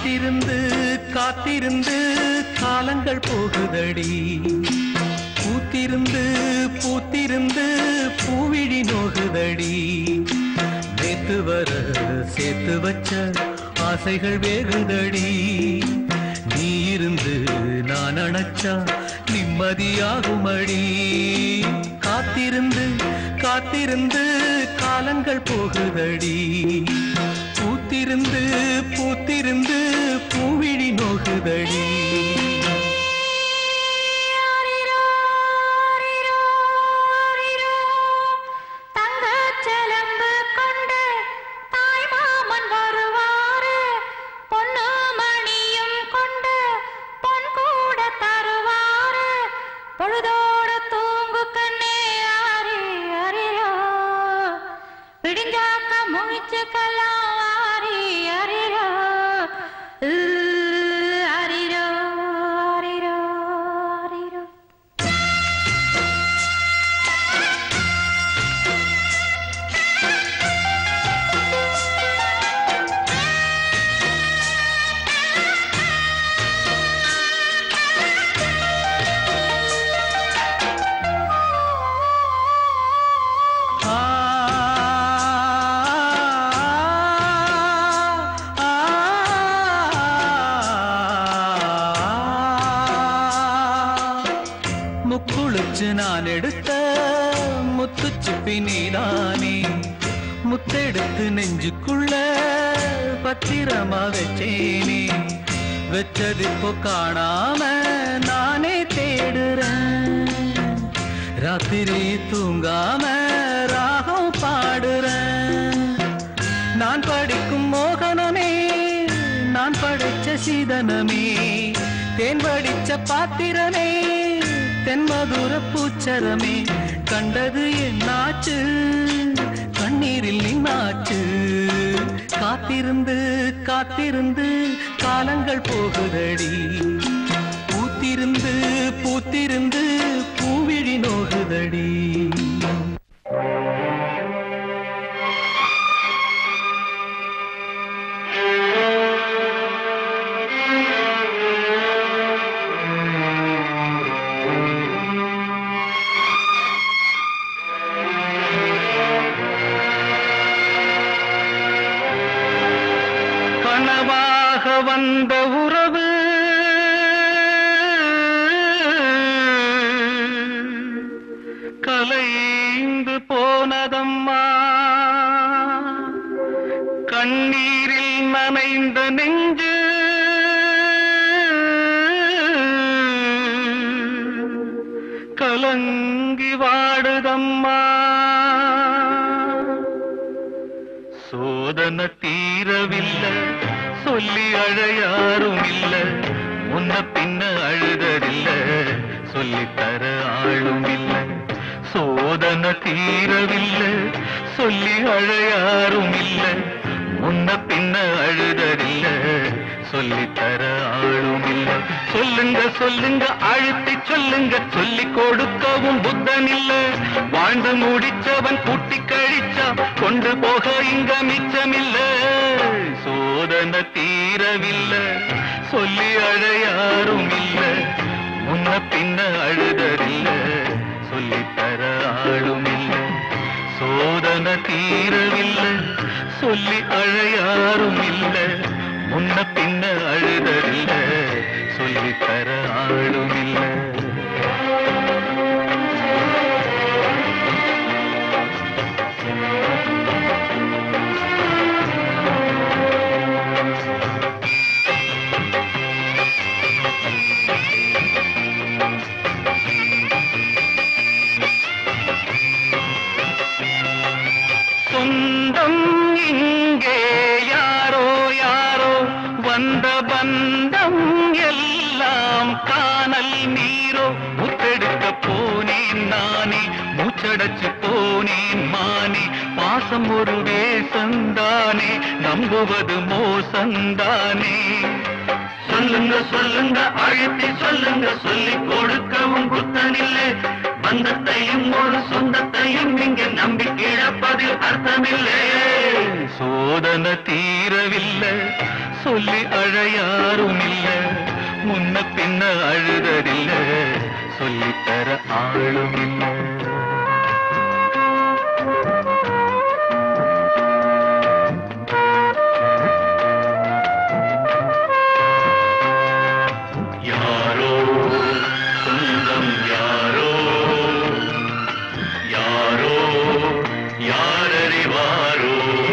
காத்திருந்து காத்திருந்து காலங்கள் போகுதடி பூத்திருந்து பூத்திருந்து பூவிழி நோகுதடி நேத்து வர சேர்த்து வச்ச ஆசைகள் வேகுதடி நீ இருந்து நான் அணைச்சா நிம்மதியாகுமடி காத்திருந்து காத்திருந்து காலங்கள் போகுதடி பூத்திருந்து பூத்திருந்து பூவிழி நோகுதடி ஆரிரோ, ஆரிரோ, ஆரிரோ. தங்கச் சிலம்பு கொண்டு தாய்மாமன் வருவாரு. பொன்னு மணியும் கொண்டு பொன் கூட தருவாரு. பொழுதோடு தூங்கு கண்ணே ஆரி, ஆரிரோ. விடிஞ்சாக்க முழிச்சுக்கலாம் ஆரி, ஆரிரோ. உ, ஆரிரோ, ஆரிரோ, ஆரிரோ. ஆ, ஆ, முக்குளிச்சு நான் எடுத்த முத்துச்சிப்பி நீதானே முத்தெடுத்து நெஞ்சுக்குள்ள பத்திரமா வச்சேனே வச்சது இப்போ காணாம நானே தேடுறேன் ராத்திரி தூங்காம ராகம் பாடுறேன் நான் படிக்கும் மோகனமே நான் படிச்ச சீதனமே தேன் படிச்ச பாத்திரமே தென்மதுர பூச்சரமே கண்டது என்னாச்சு கண்ணீரில் நின்னாச்சு காத்திருந்து காத்திருந்து காலங்கள் போகுதடி பூத்திருந்து பூத்திருந்து பூவிழி நோகுதடி கனவாக வந்த உறவு கலைந்து போனதம்மா கண்ணீரில் நனைந்த நெஞ்சு கலங்கி வாடுதம்மா சோதனை தீரவில்லை சொல்லி அழையாரும் இல்ல முன்ன பின்ன அழுததில்ல சொல்லித்தர ஆளும் இல்ல சோதனை தீரவில்லை சொல்லி அழையாரும் இல்ல முன்ன பின்ன அழுததில்ல சொல்லித்தர ஆளும் இல்ல சொல்லுங்க சொல்லுங்க அழுத்தி சொல்லுங்க சொல்லி கொடுக்கவும் புத்தன் இல்ல வாழ்ந்து முடிச்சவன் கூட்டி கழிச்சா கொண்டு போக இங்க மிச்சமில்ல சோதனை தீரவில்லை சொல்லி அழையாரும் இல்ல முன்ன பின்ன அழுததில்ல சொல்லித்தர ஆளும் இல்ல சோதனை தீரவில்லை சொல்லி அழையாரும் இல்ல முன்ன பின்ன அழுததில்ல சொல்லித்தர ஆளும் இல்லை சொந்தம் இங்கே யாரோ யாரோ வந்த பந்தம் எல்லாம் காணல் நீரோ முத்தெடுக்க போனேன் நானே மூச்சடைச்சு போனேன் மானே பாசம் ஒரு வேசந்தானே நம்புவது மோசந்தானே சொல்லுங்க சொல்லுங்க அழுத்தி சொல்லுங்க சொல்லி கொடுக்கவும் புத்தனில்லை பந்தத்தையும் ஒரு சொந்தத்தையும் இங்கு நம்பி இழப்பதில் அர்த்தமில்லை சோதனை தீரவில்லை சொல்லி அழையாரும் இல்ல முன்ன பின்ன அழுததில்ல சொல்லித்தர ஆளும் இல்லை யாரோ சொந்தம் யாரோ யாரோ யாரறிவாரோ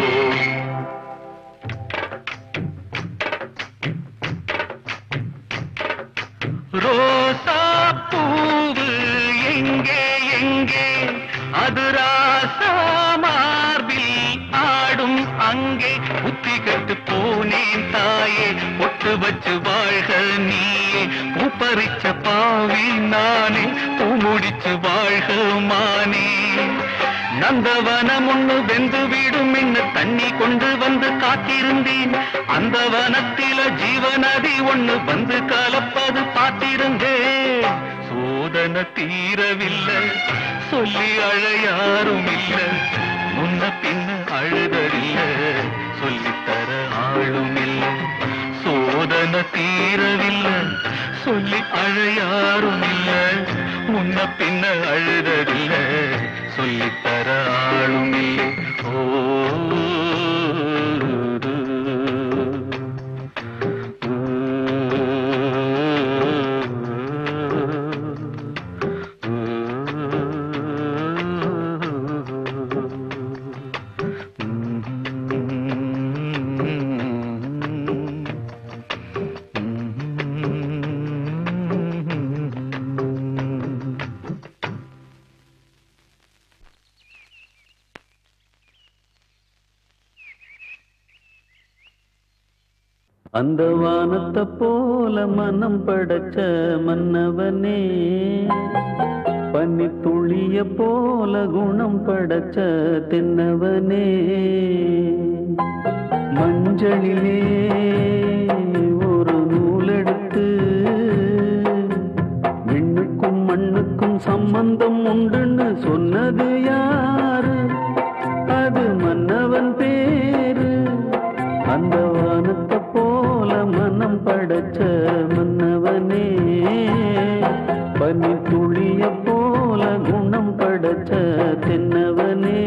ரோசா பூவு எங்கே எங்கே அது ராசா மார்பில் ஆடும் அங்கே புத்தி கட்டு போனேன் தாயே பொட்டு வச்சு வாழ்க நீயே பூப்பறிச்ச பாவி நானே பூ முடிச்சு வாழ்க மானே நந்தவனம் ஒண்ணு வெந்து விடும் என்ன தண்ணி கொண்டு வந்து காத்திருந்தேன் அந்த வனத்தில ஜீவநதி ஒண்ணு வந்து கலப்பது பார்த்திருந்தேன் சோதனை தீரவில்லை சொல்லி அழையாரும் இல்ல முன்ன பின்ன அழுதறில்ல சொல்லித்தர ஆளும் இல்ல சோதனை தீரவில்லை சொல்லி அழையாரும் இல்ல முன்ன பின்ன அழுதறில்ல சொல்லித்தர ஆளும் இல்லை ஓ அந்த வானத்தை போல மனம் படைச்ச மன்னவனே பன்னி துளிய போல குணம் படைச்ச தென்னவனே மஞ்சளிலே ஒரு நூலெடுத்து விண்ணுக்கும் மண்ணுக்கும் சம்பந்தம் உண்டுன்னு சொன்னது யாரு அது மன்னவன் பேரு அந்த வானத்தை போல மனம் படைச்ச மன்னவனே பனி துளிய போல குணம் படைச்ச தென்னவனே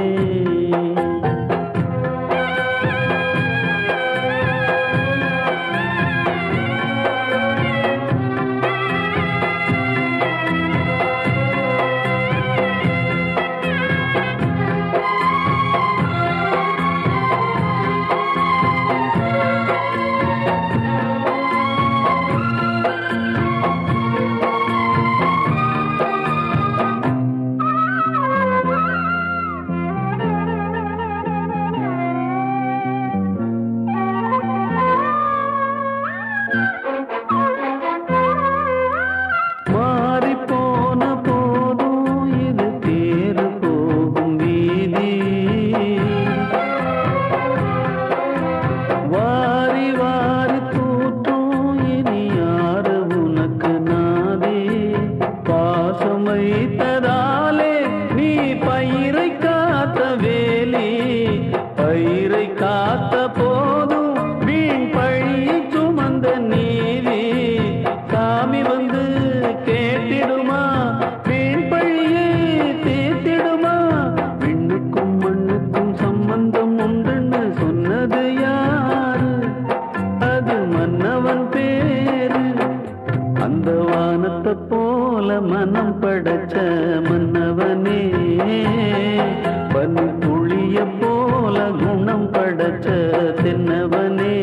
மாறி போன போதும் இது தேறு போகும் வீதி வாரி வாரி தூற்றும் இனி யாரு உனக்கு நாதி பாசம் வைத்ததாலே நீ பயிரை காத்த வேலி பயிரை காத்த போதும் வீண் பழி சுமந்த நீதி சாமி வந்து கேட்டிடுமா வீண் பழியை தீர்த்திடுமா விண்ணுக்கும் மண்ணுக்கும் சம்பந்தம் உண்டுன்னு சொன்னது யாரு அது மன்னவன் பேரு அந்த வானத்தை போல மனம் படைச்ச மன்னவனே பனி துளிய போல குணம் படைச்ச தென்னவனே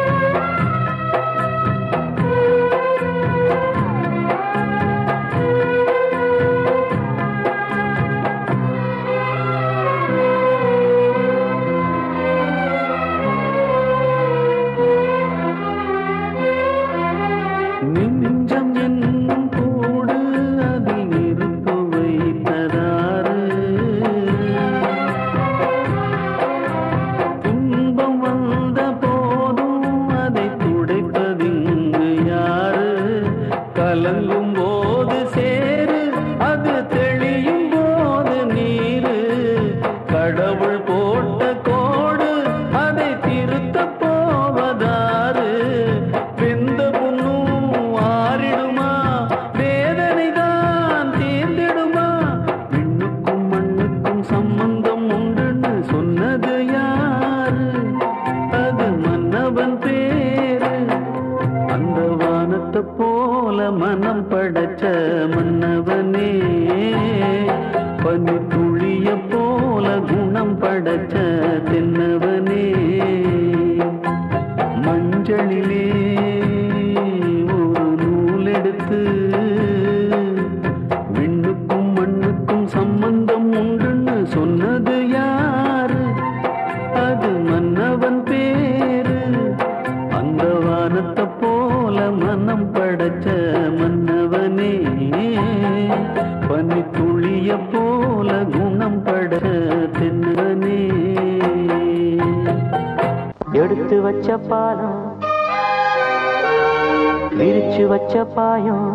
ஆ மனம் படைச்ச மன்னவனே பனி துளிய போல குணம் படைச்ச தென்னவனே மஞ்சளிலே ஒரு நூல் எடுத்து விண்ணுக்கும் மண்ணுக்கும் சம்பந்தம் உண்டுன்னு சொன்னது யாரு அது மன்னவன் பேரு அந்த வானத்தை போல மனம் படைச்ச மன்னவனே பனி துளிய போல குணம் படைச்ச தென்னவனே எடுத்து வச்ச பாலம் விரிச்சு வச்ச பாயம்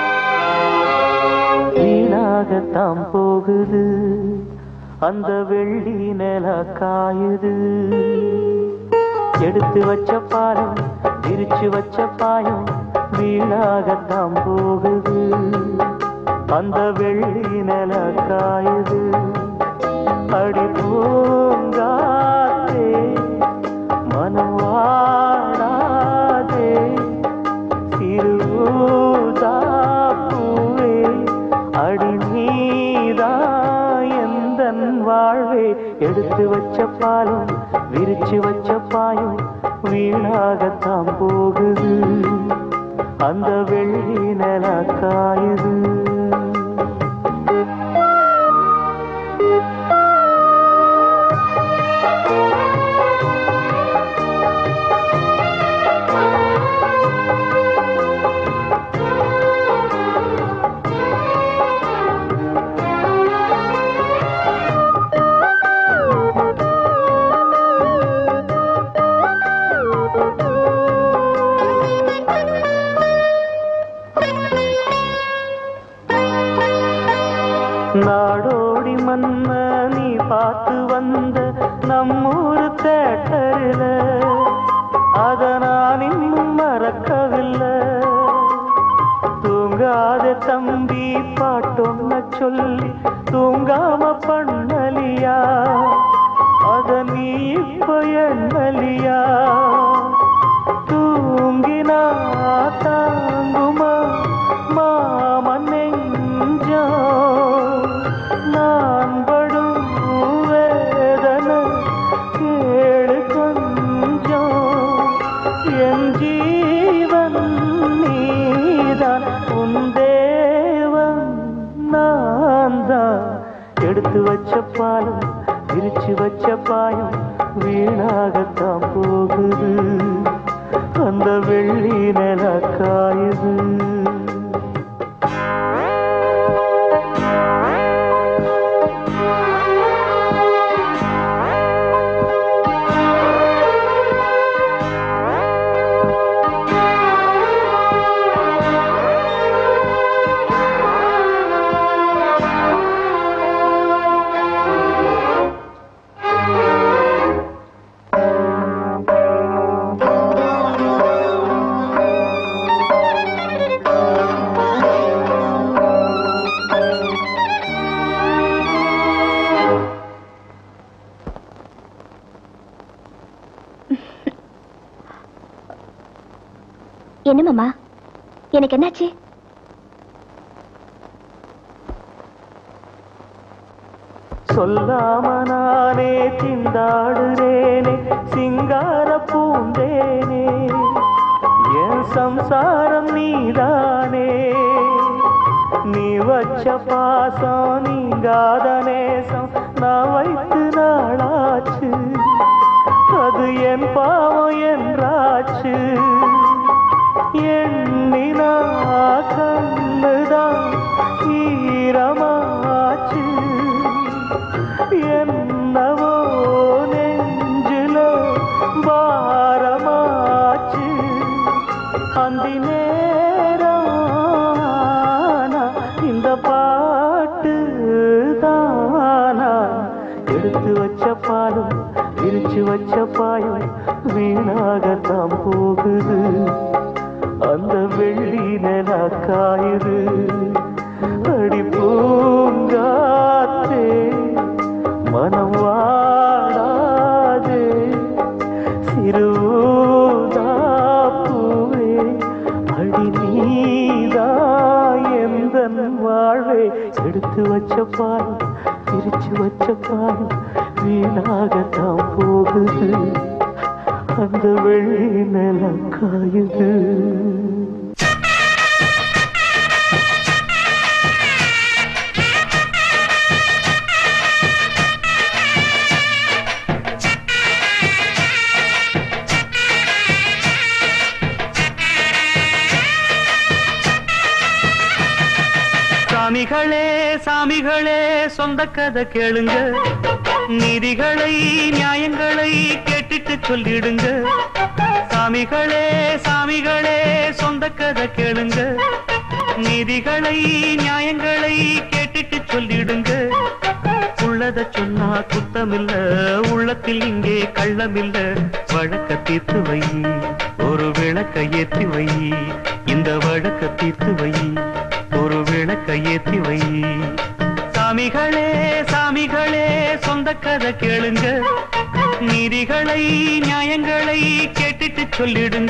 வீணாகத்தான் போகுது அந்த வெள்ளி நில காயுது எடுத்து வச்ச பாலம் விரிச்சு வச்ச பாயம் வீணாகத்தான் போகுது அந்த வெள்ளி நில காயுது அடி பூங்காத்தே மனம் வாடாதே திருதாப்பூவே அடி நீதா எந்தன் வாழ்வே எடுத்து வச்ச பாலம் விரிச்சு வச்ச பாயம் வீணாகத்தான் போகுது அந்த வெள்ளி நில காயுது நாடோடி மன்ன நீ பார்த்து வந்த நம்மூரு தேட்டரில் அத நான் இன்னும் மறக்கவில்லை தூங்காத தம்பி பாட்டொன்ன சொல்லி தூங்காம பண்ணலியா அத நீ இப்ப எண்ணலியா தூங்கினா தாங்குமா மாமன் நெஞ்சோ நான் படும் வேதனை கேளு கொஞ்சம் என் ஜீவன் நீதான் உன் தேவன் நான் தான் எடுத்து வச்ச பாலம் விரிச்சு வச்ச பாயம் வீணாகத்தான் போகுது அந்த வெள்ளி நில காயுது என்ன மாமா எனக்கு என்னாச்சு சொல்லாம நானே திண்டாடுறேனே சிங்கார பூந்தேனே என் சம்சாரம் நீதானே நீ வச்ச பாசம் நீங்காத நேசம் நான் வைத்து நாளாச்சு அது என் பாவம் என்றாச்சு எண்ணினா கண்ணுதான் ஈரமாச்சு என்னவோ நெஞ்சில பாரமாச்சு அந்தி நேரம் ஆனா இந்த பாட்டு தானா எடுத்து வச்ச பாலும் விரிச்சு வச்ச பாயும் வீணாகத்தான் போகுது அந்த வெள்ளி நில காயுது அடி பூங்காத்தே மனம் வாடாதே சிறுதாப்பூவே அடி நீதா வச்ச பால் பிரிச்சு வச்ச பால் வீணாகத்தான் போகுது அந்த வெள்ளி நிலம் காயுது சாமிகளே சாமிகளே சொந்த கதை கேளுங்க நீதிகளை நியாயங்களை கேட்டுட்டு சொல்லிடுங்க சாமிகளே சாமிகளே சொந்த கதை கேளுங்க நீதிகளை நியாயங்களை கேட்டுட்டு சொல்லிடுங்க உள்ளத சொன்னா குத்தமில்ல உள்ளத்தில் இங்கே கள்ளமில்ல வழக்க தீர்த்து வை ஒரு விளக்க ஏத்தி வை இந்த வழக்க தீர்த்து வை ஒரு விளக்க ஏத்தி வை சாமிகளே சாமிகளே சொந்த கதை கேளுங்க நீதிகளை நியாயங்களை கேட்டுட்டு சொல்லிடுங்க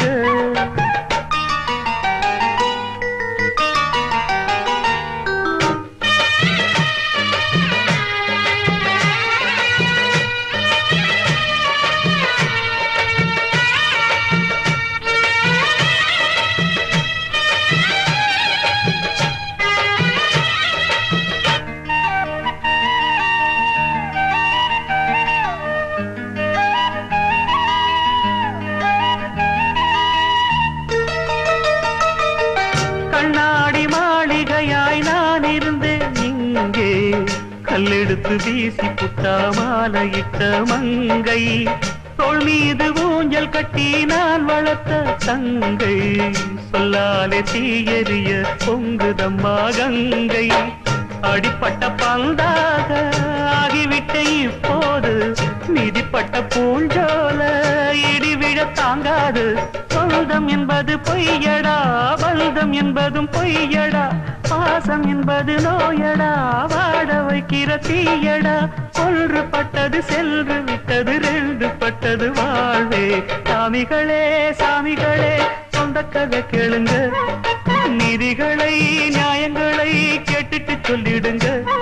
கண்ணாடி மாளிகையாய் நான் இருந்தேன் இங்கே கல்லெடுத்து வீசி புட்டா மாலையிட்ட மங்கை தோள் மீது ஊஞ்சல் கட்டி நான் வளர்த்த தங்கை சொல்லாலே தீயெறிய பொங்குதம்மா கங்கை அடிப்பட்ட பந்தாக ஆகிவிட்ட இப்போது மிதிப்பட்ட பூஞ்சோல இடி விழ தாங்காது சொந்தம் என்பது பொய்யடா பந்தம் என்பதும் பொய்யடா பாசம் என்பது நோயடா வாட வைக்கிற தீயடா கொன்று பட்டது சென்று விட்டது ரெண்டு பட்டது வாழ்வே சாமிகளே சாமிகளே சொந்த கதை கேளுங்க நீதிகளை நியாயங்களை கேட்டுட்டு சொல்லிடுங்க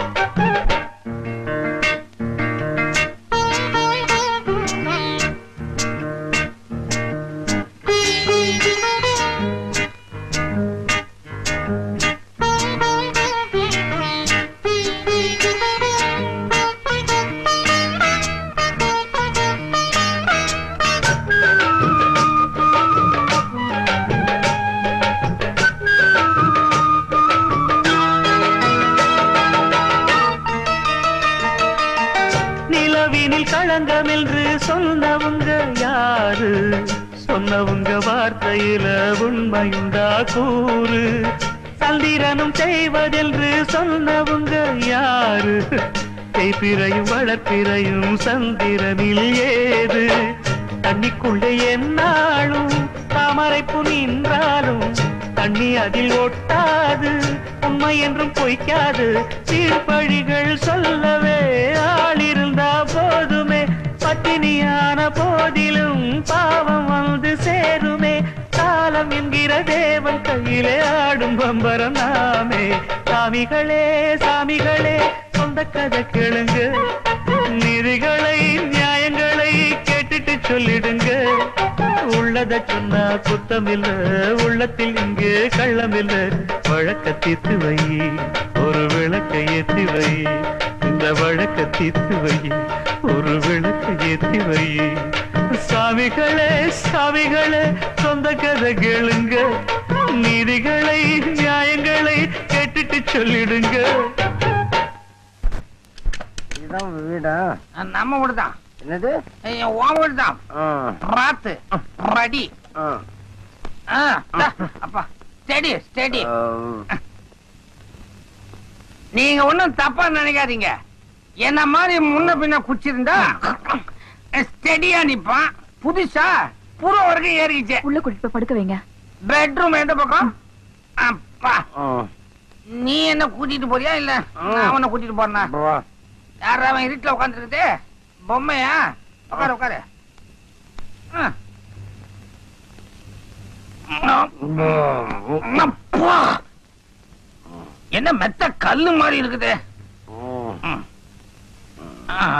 நிலவினில் களங்கம் என்று சொன்னவங்க யாரு சொன்னவங்க வார்த்தையில உண்மையுண்டா கூறு சந்திரனும் செய்வதென்று சொன்னவங்க யாரு தேய்பிறையும் வளர்ப்பிறையும் சந்திரனில் ஏது தண்ணிக்குள்ளே என்னாலும் தாமரைப்பு நின்றாலும் தண்ணி அதில் ஒட்டாது உண்மை என்றும் பொய்க்காது சீர்பழிகள் சொல்லவே ஆள் இருந்தா போதுமே பட்டினியான போதிலும் பாவம் வந்து சேருமே காலம் என்கிற தேவன் கையிலே ஆடும் பம்பரம் நாமே சாமிகளே சாமிகளே சொந்த கதை கேளுங்க நீதிகளை நியாயங்களை கேட்டுட்டு சொல்லிடுங்க உள்ளத சொன்னா குத்தமில்ல உள்ளத்தில் இங்கு கள்ளமில்ல வழக்க தீர்த்து வை ஒரு விளக்க ஏத்தி வை இந்த வழக்க தீர்த்து வை ஒரு விளக்க ஏத்தி வை சாமிகளே சாமிகளே சொந்த கதை கேளுங்க நீதிகளை நியாயங்களை கேட்டுட்டு சொல்லிடுங்க இதுதான் வீடா நம்ம வீடு தான் என்னது உன் வீடு தான் ஆ, ராத்து ரெடி ஆ. அப்பா ஸ்டெடி ஸ்டெடி ஆ, நீங்க ஒண்ணும் தப்பா நினைக்காதீங்க என்ன மாதிரி முன்ன பின்ன குச்சிருந்தா ஸ்டெடியா நிப்பான் புதுசா புற வரைக்கும் ஏறிக்கிச்சு உள்ள கூட்டிட்டு போய் படுக்க வைங்க பெட்ரூம் எந்த பக்கம் அப்பா ஆ. நீ என்ன கூட்டிட்டு போறியா இல்ல ஆ. நான் அவனை கூட்டிட்டு போறேனா வா. யாரா அவன் இருட்டுல உட்காந்துருக்குது பொம்மையா உட்காரு உட்காரு ஆ. அப்பா! என்ன மெத்த கல்லு மாதிரி இருக்குது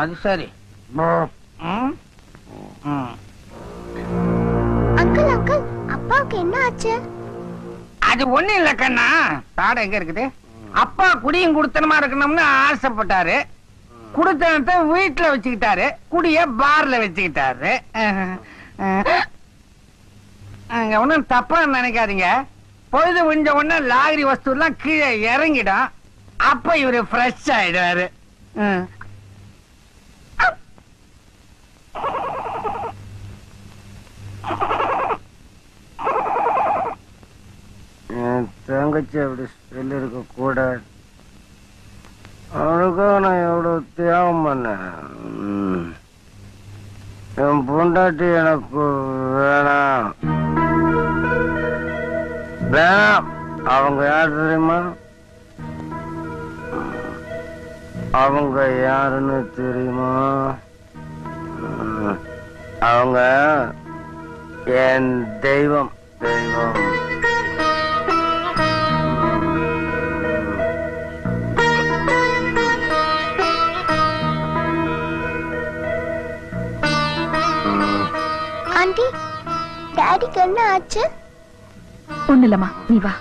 அது சரி ம், ம். அங்கிள் அங்கிள் அப்பாவுக்கு என்ன ஆச்சு அது ஒண்ணு இல்ல கண்ணா தாடை எங்க இருக்குது அப்பா குடியும் குடுத்தனமா இருக்கணும்னு ஆசைப்பட்டாரு குடுத்தனத்தை வீட்டுல வச்சுக்கிட்டாரு குடிய பார்ல வச்சுக்கிட்டாரு அஹ், அஹ். அங்க ஒண்ணும் தப்பா நினைக்காதீங்க பொழுது விஞ்ச உடனே லாகரி வஸ்து எல்லாம் கீழே இறங்கிடும் அப்ப இவரு ஃப்ரெஷ் ஆயிடுவாரு ம். என் தங்கச்சி அப்படி சொல்லியிருக்க கூடாது அவளுக்காக நான் எவ்வளவு தியாகம் பண்ணேன் ம். என் பொண்டாட்டி எனக்கு வேணாம் வேணாம் அவங்க யார் தெரியுமா அவங்க யாருன்னு தெரியுமா ம். அவங்க என் தெய்வம் தெய்வம் ஆண்டி டாடிக்கு என்ன ஆச்சு ஒண்ணு இல்லம்மா நீ வா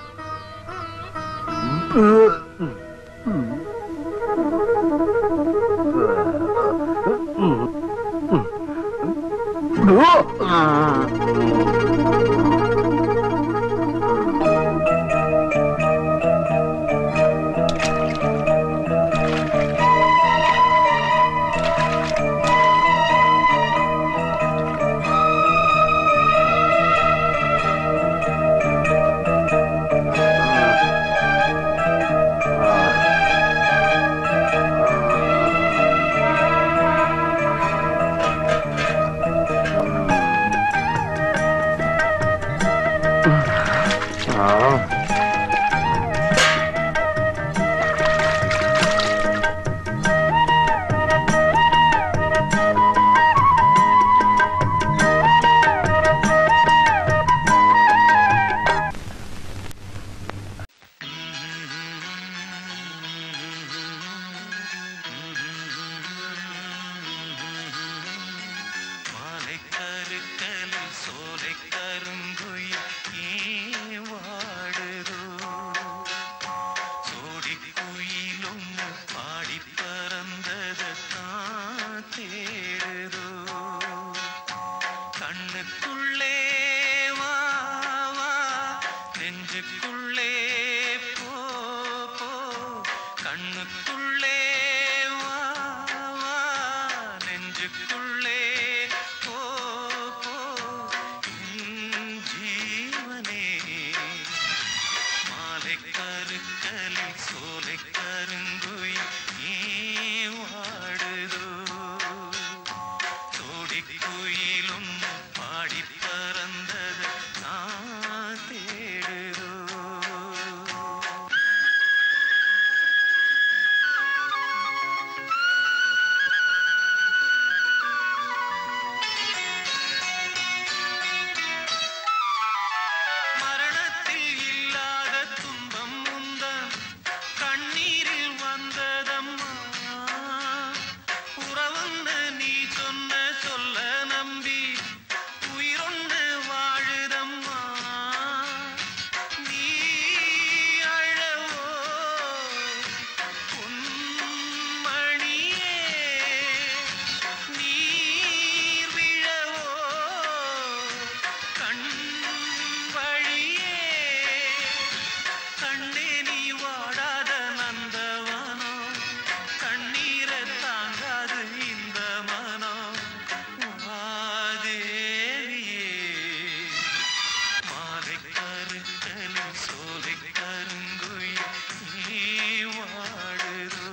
மாலை கருக்கலில் சோலை கருங்குயில் ஏன் வாடுதோ சோடி குயிலும் பாடி பறந்தது தான் தேடுதோ கண்ணுக்குள்ளே வா வா நெஞ்சுக்குள்ளே போ போ கண்ணுக்குள்ளே வா வா நெஞ்சுக்குள்ளே போ போ என் ஜீவனே மாலை கருக்கலில் சோலை கருங்குயில் ஏன் வாடுதோ சோடி குயிலும் பாடி பறந்தது நான் தேடுதோ மரணத்தில் இல்லாத துன்பம் உந்தன் கண்ணீரில் வந்ததம்மா உறவுன்னு நீ சொன்ன சொல்ல நம்பி உயிரொன்று வாழுதம்மா நீ அழவோ பொன்மணியே நீர் விழவோ கண் வழியே கண்ணே நீ வாடாத நந்தவனோ கண்ணீரை தாங்காது இந்த மனோ வாதேவியே மாலை கருக்கலில் சோலை கருங்குயில் நீ வாடுதோ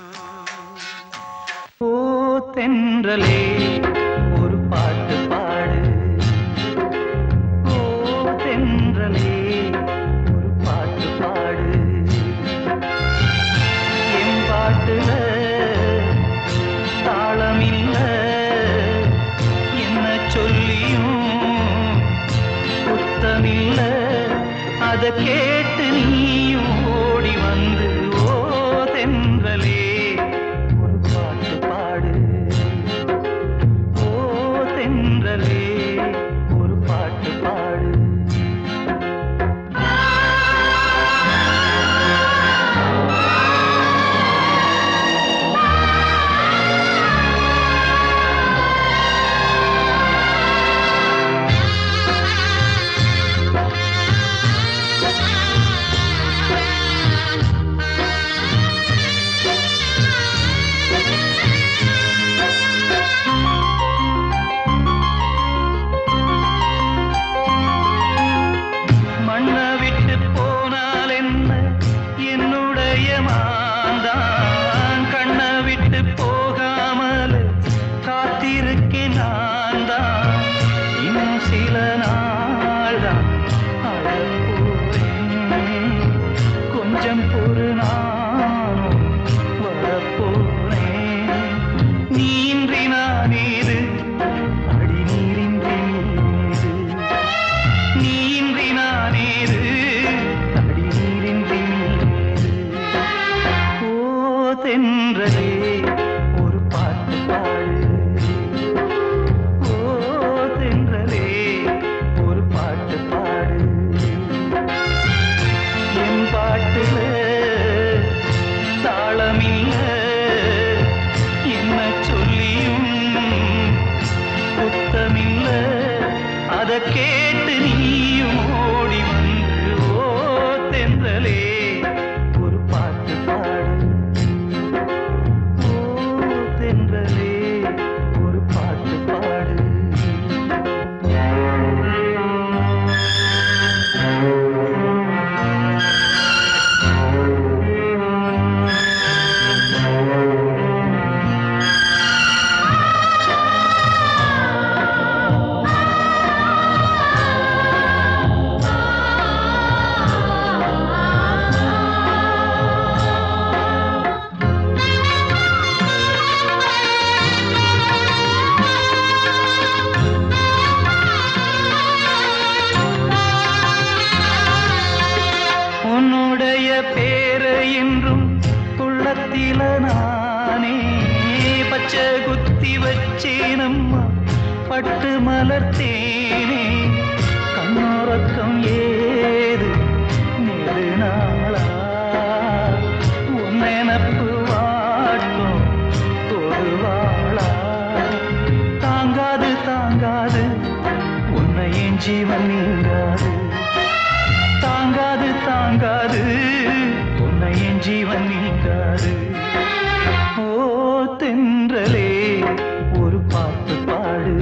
ஓ தென்றலே ஒரு பாட்டு பாடு ஓ தென்றலே ஒரு பாட்டு பாடு என் பாட்டுல தாளமில்ல என்ன சொல்லியும் சுத்தமில்ல அத கேட்டு நீயும் ஓடி வந்து ஓ தென்றலே ஒரு பாட்டு பாடு இன்னும் சில நாள்தான் கொஞ்சம் பொறு நானும் வரப்போறேன் நீன்றி நானேது அடி நீரின்றி நீது நீன்றி நானேது அடி நீரின்றி நீது ஓ தென்றலே ஒரு பாட்டு பாடு ஓ தென்றலே ஒரு பாட்டு பாடு என் பாட்டுல தாளமில்ல என்ன சொல்லியும் குத்தமில்ல அத கேட்டு நீயும் ஓடி வந்து ஓ தென்றலே ஒரு பாட்டு பாடு ஓ தென்றலே ஒரு பாட்டு பாடு உன்னுடைய பேரை என்றும் உள்ளத்தில நானே பச்சை குத்தி வச்சேனம்மா பட்டு மலர்த்தேனே கண்ணோரக்கம் ஏது நெடு நாளா உன் நினப்பு வாட்டும் தொடுவாளா தாங்காது தாங்காது உன்னை என் ஜீவன் நீங்காது தாங்காது தாங்காது உன்னை என் ஜீவன் நீங்காது ஓ தென்றலே ஒரு பாட்டு பாடு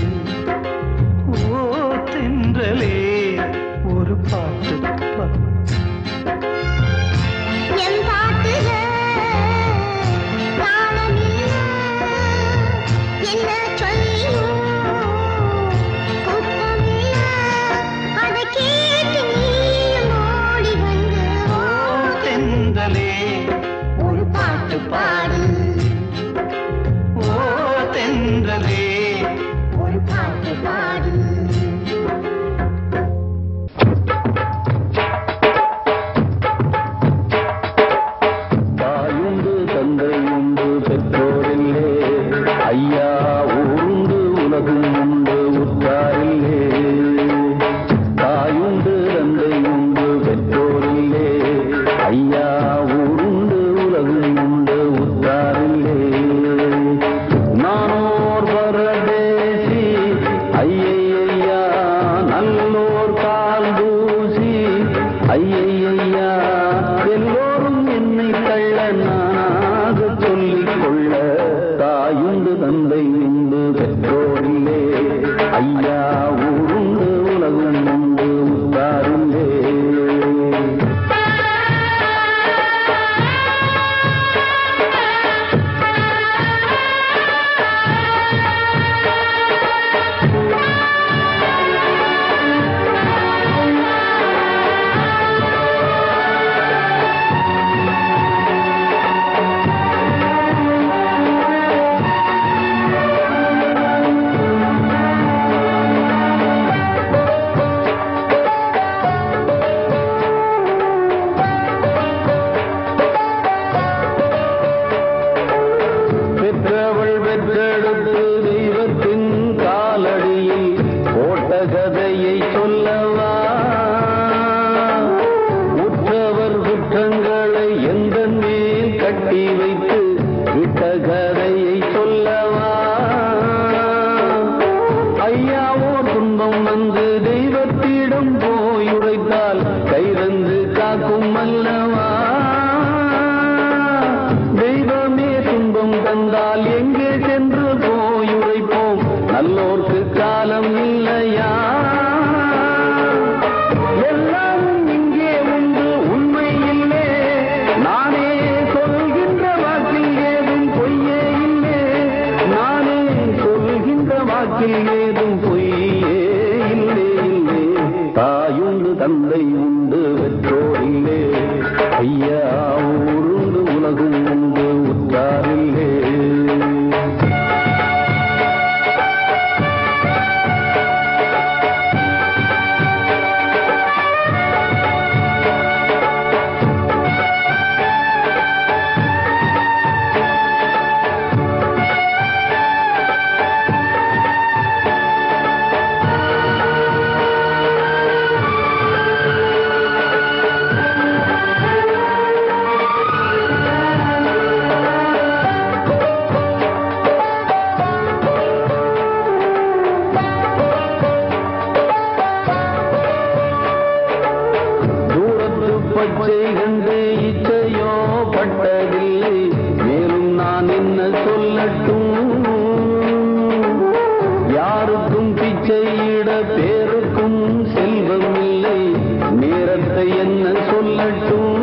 ஓ தென்றலே ஒரு பாட்டு பாடு என் பாட்டுல தாளமில்ல, என்ன சொல்லியும் குத்தமில்ல. அதை கேட்டு நீயும் ஓடி வந்து ஓ தென்றலே ஒரு பாட்டு பாடு ஓ தென்றலே ஒரு பாட்டு பாடு தாயுண்டு தந்தையுண்டு பெற்றோரில்லே ஐயா ஊருண்டு உலகும் உண்டு உற்றாரில்லே தாயுண்டு தந்தையுண்டு பெற்றோரில்லே ஐயா ஊருண்டு உலகும் உண்டு உற்றாரில்லே நானோர் பரதேசி ஐயையா நல்லோர் கால் தூசி ஐயையா எல்லோரும் என்னை கள்ள நானாக சொல்லிக் கொள்ள தாயுண்டு தந்தை உண்டு பெற்றோரில்லே ஐயா ஊருண்டு உலகம் உண்டு உத்தாரில்லே பெற்றவள் பெற்றெடுத்து தெய்வத்தின் காலடியில் போட்ட கதையை சொல்லவா உற்றவர் குற்றங்களை எந்த மேல் கட்டி வைத்து விட்ட கதையை சொல்லவா ஐயாவோ துன்பம் வந்து தெய்வத்திடம் போய் உரைத்தால் கைரந்து காக்கும் அல்லவா தெய்வமே துன்பம் தந்தால் எங்கே சென்று போய் உரைப்போம் நல்லோர்க்கு காலம் இல்லையா எல்லாம் இங்கே உண்டு உண்மை இல்லை நானே சொல்கின்ற வாக்கில் ஏதும் பொய்யே இல்லை நானே சொல்கின்ற வாக்கில் ஏதும் பொய் தந்தை உண்டு பெற்றோரில்லே ஐயா ஊருண்டு உலகும் உண்டு உற்றாரில்லே தூரத்து பச்சை கண்டு இச்சையோ பட்டதில்லை மேலும் நான் என்ன சொல்லட்டும் யாருக்கும் பிச்சையிட பேருக்கும் செல்வம் இல்லை நேரத்தை என்ன சொல்லட்டும்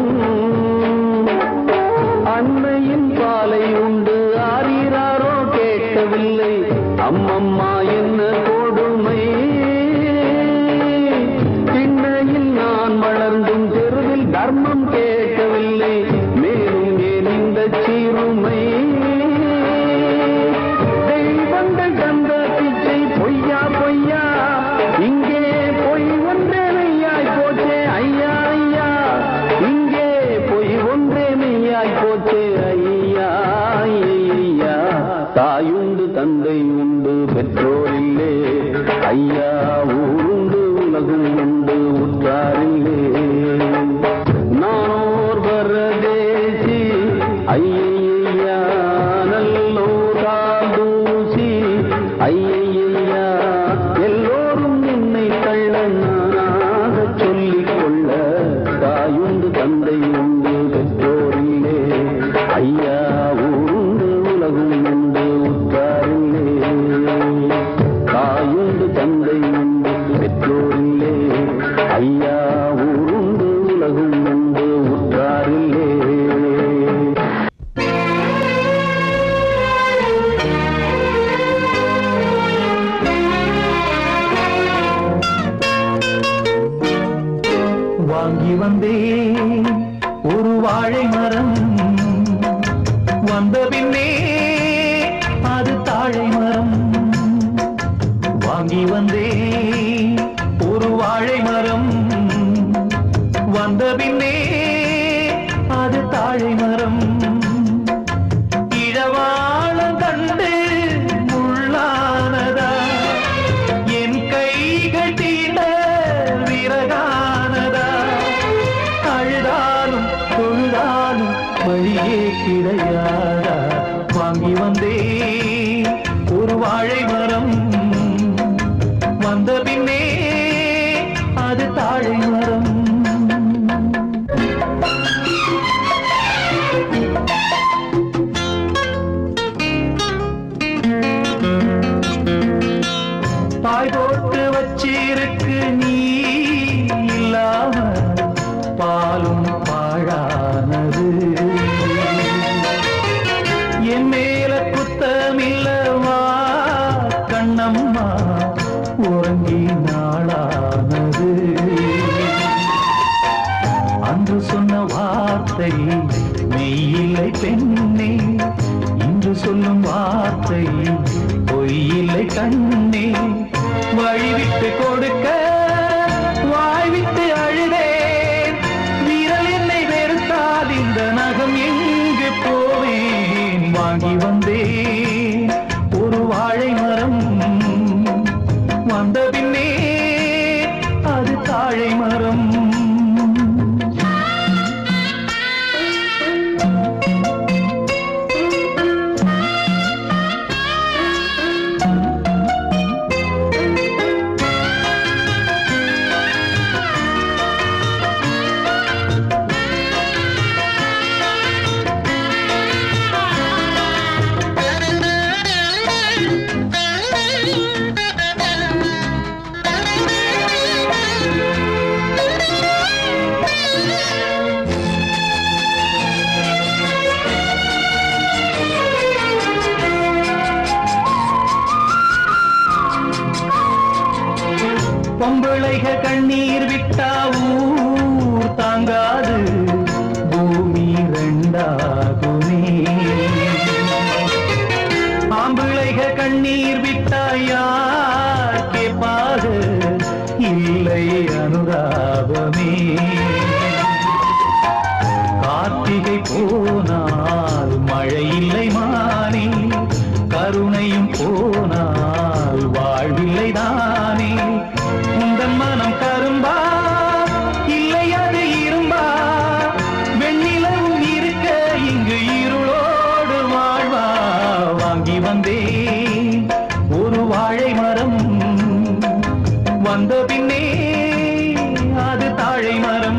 அன்னையின் பாலை உண்டு ஆரீராரோ கேட்கவில்லை அம்மம்மா என்ன கொடுமை திண்ணையில் நான் வளர்ந்தும் தெருவில் தர்மம் கேட்கவில்லை மேலும் ஏன் இந்த சீருமை தெய்வங்கள் தந்த பிச்சை பொய்யா பொய்யா இங்கே பொய் ஒன்றே மெய்யாய் போச்சே ஐயா ஐயா இங்கே பொய் ஒன்றே மெய்யாய் போச்சே ஐயா ஐயா தாயுண்டு தந்தை உண்டு பெற்றோரில்லே ஐயா ஊருண்டு உலகும் உண்டு உற்றாரில்லே நானோர் பரதேசி ஐயா நல்லோர் காதூசி ஐயா எல்லோரும் என்னை கள்ள நானாக சொல்லிக் கொள்ள தாயுண்டு தந்தை உண்டு பெற்றோரில்லே ஐயா ஊருண்டு உலகும் உண்டு உற்றாரில்லே தாயுண்டு தந்தை உண்டு பெற்றோரில்லே ஐயா ஊருண்டு உலகும் உண்டு உற்றாரில்லே வாங்கி வந்தேன் ஒரு வாழை மரம் வந்த பின்னே அது தாழை மரம் வாங்கி வந்தேன் ஒரு வாழை மரம் வந்த பின்னே அது தாழை மரம் இழவாளம் கண்டு முள்ளானதா என் கைகள் தீண்ட விறகானதா அழுதாலும் தொழுதாலும் வழியே கிடையாதா வாங்கி வந்தே ஒரு வாழை மரம் வந்த பின்னே அது தாழை மரம் தாய் போட்டு வச்சிருக்கு நீ இல்லாம பாலும் பாழானது என் மேல குத்தமில்லவா கண்ணம்மா உறங்கி நாளானது அன்று சொன்ன வார்த்தை மெய்யில்லை பெண்ணே இன்று சொல்லும் வார்த்தை பொய்யில்லை கண்ணே வழி விட்டு கொடுக்க வாய் விட்டு அழுதேன் விரல் என்னை வெறுத்தால் இந்த நகம் எங்கு போவேன் வாங்கி வந்தேன் ஒரு வாழை மரம் வந்த பின்னே அது தாழை மரம் Thank you. பொம்பிளைக கண்ணீர் விட்டா ஊர் தாங்காது பூமி ரெண்டாகுமே ஆம்பிளைக கண்ணீர் விட்டா யார் கேட்பாது இல்லை அனுதாபமே கார்த்திகை போனால் மழை இல்லை மானே கருணையும் போனால் வாழ்வில்லை தானே உந்தன் மனம் கரும்பா இல்லை அது இரும்பா வெண்ணிலவும் இருக்க இங்கு இருளோடு வாழ்வா வாங்கி வந்தேன் ஒரு வாழை மரம் வந்த பின்னே அது தாழை மரம்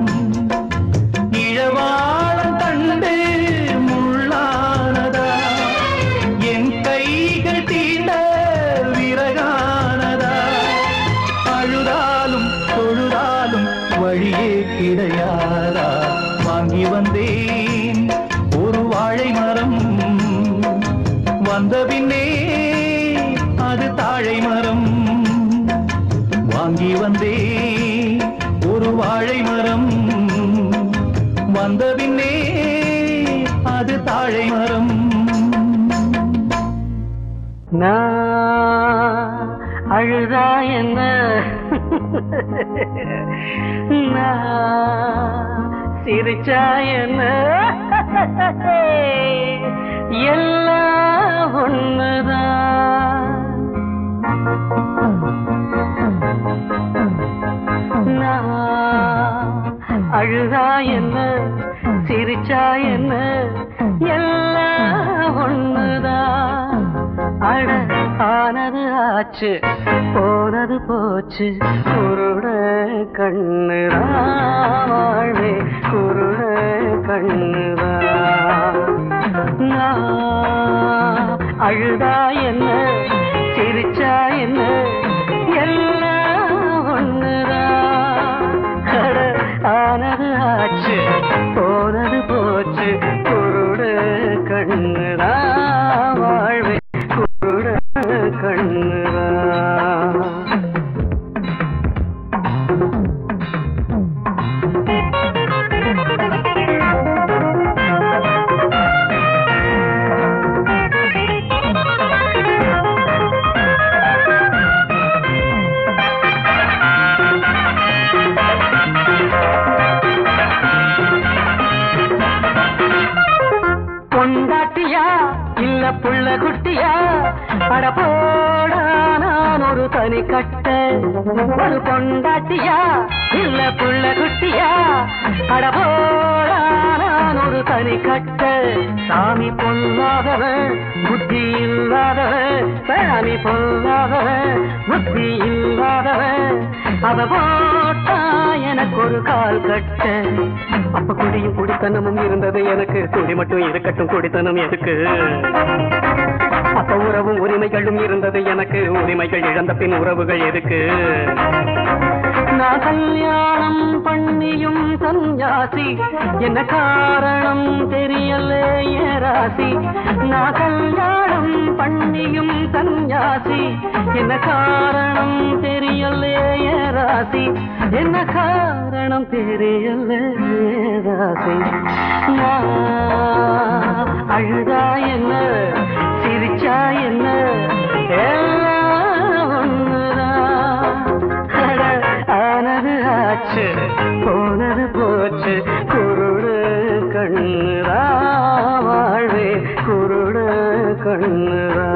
இழவாழம் தண்டு முள்ளானதா என் கைகள் தீண்ட விறகானதா அழுதாலும் தொழுதாலும் வழியே கிடையாதா வாங்கி வந்தேன் ஒரு வாழை மரம் வந்த பின்னே அது தாழை மரம் வாங்கி வந்தே ஒரு வாழை மரம் வந்த பின்னே அது தாழை மரம் நான் அழுதா என்ன நான் சிரிச்சா என்ன எல்லாம் ஒண்ணுதான் நான் அழுதா என்ன சிரிச்சா என்ன எல்லாம் ஒண்ணுதான் அட ஆனது ஆச்சு போனது போச்சு குருட கண்ணுதான் வாழ்வே குருட கண்ணுதான் நான் அழுதா என்ன சிரிச்சா என்ன எல்லாம் ஒண்ணுதான் அட ஆனது ஆச்சு போனது போச்சு குருட கண்ணுதான் வாழ்வே குருட கண்ணுதான் பொண்டாட்டியா இல்ல புள்ள குட்டியா அட போடா நான் ஒரு தனி கட்ட ஒரு பொண்டாட்டியா இல்ல புள்ள குட்டியா அட போடா நான் ஒரு தனி கட்ட சாமி பொல்லாதவன் புத்தி இல்லாதவன் சாமி பொல்லாதவன் புத்தி இல்லாதவன் அவ போட்டா எனக்கு ஒரு கால் கட்ட அப்ப குடியும் குடித்தனமும் இருந்தது எனக்கு குடி மட்டும் இருக்கட்டும் குடித்தனம் எதுக்கு அப்ப உறவும் உரிமைகளும் இருந்தது எனக்கு உரிமைகள் இழந்த பின் உறவுகள் எதுக்கு நான் கல்யாணம் பண்ணியும் சன்யாசி என்ன காரணம் தெரியல ஏ ராசி நான் கல்யாணம் பண்ணியும் சன்யாசி என்ன காரணம் தெரியல ஏ ராசி என்ன காரணம் தெரியல ஏ ராசி நான் அழுதா என்ன சிரிச்சா என்ன எல்லாம் ஒண்ணுதான் அட, ஆனது ஆச்சு போனது போச்சு குருடு கண்ணுரா வாழ்வே குருடு கண்ணுரா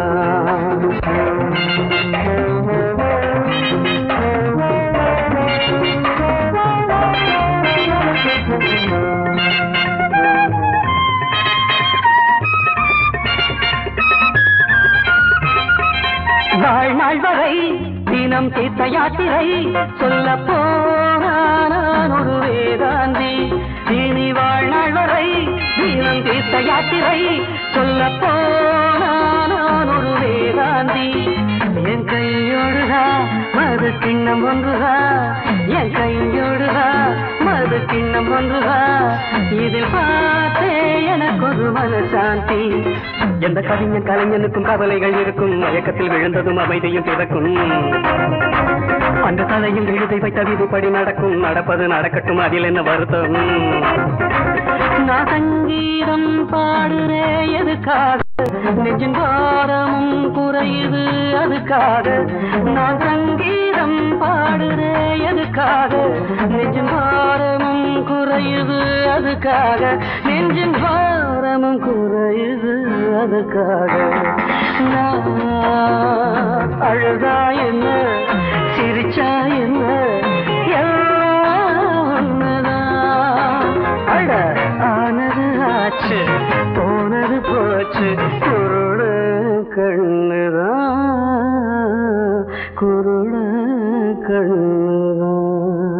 வாழ்நாள் வரை தினம் தீர்த்த யாத்திரை சொல்ல போனான் ஒரு வேதாந்தி இனி வாழ்நாள் வரை தினம் தீர்த்த யாத்திரை சொல்ல போனான் ஒரு வேதாந்தி என் கையோடுதா மது கிண்ணம் ஒன்றுதா என் கையோடுதா மது கிண்ணம் ஒன்றுதா இதில் பார்த்தே எனக்கு ஒரு மனசாந்தி எந்த கவிஞன் கலைஞனுக்கும் கவலைகள் இருக்கும் மயக்கத்தில் விழுந்ததும் அமைதியும் பிறக்கும் அந்த தலையில் எழுதி வைத்த விதிப்படி நடக்கும் நடப்பது நடக்கட்டும் அதில் என்ன வருத்தம் நான் சங்கீதம் பாடுறே எதுக்காக நெஞ்சின் பாரமும் குறையுது அதுக்காக நான் சங்கீதம் பாடுறே எதுக்காக நெஞ்சின் பாரமும் குறையுது அதுக்காக நெஞ்சின் பாரமும் குறையுது அதுக்காக நான் அழுதா என்ன சிரிச்சா என்ன எல்லாம் ஒண்ணுதான். அட ஆனது ஆச்சு போனது போச்சு குருட கண்ணுதான் குருட கண்ணுதான்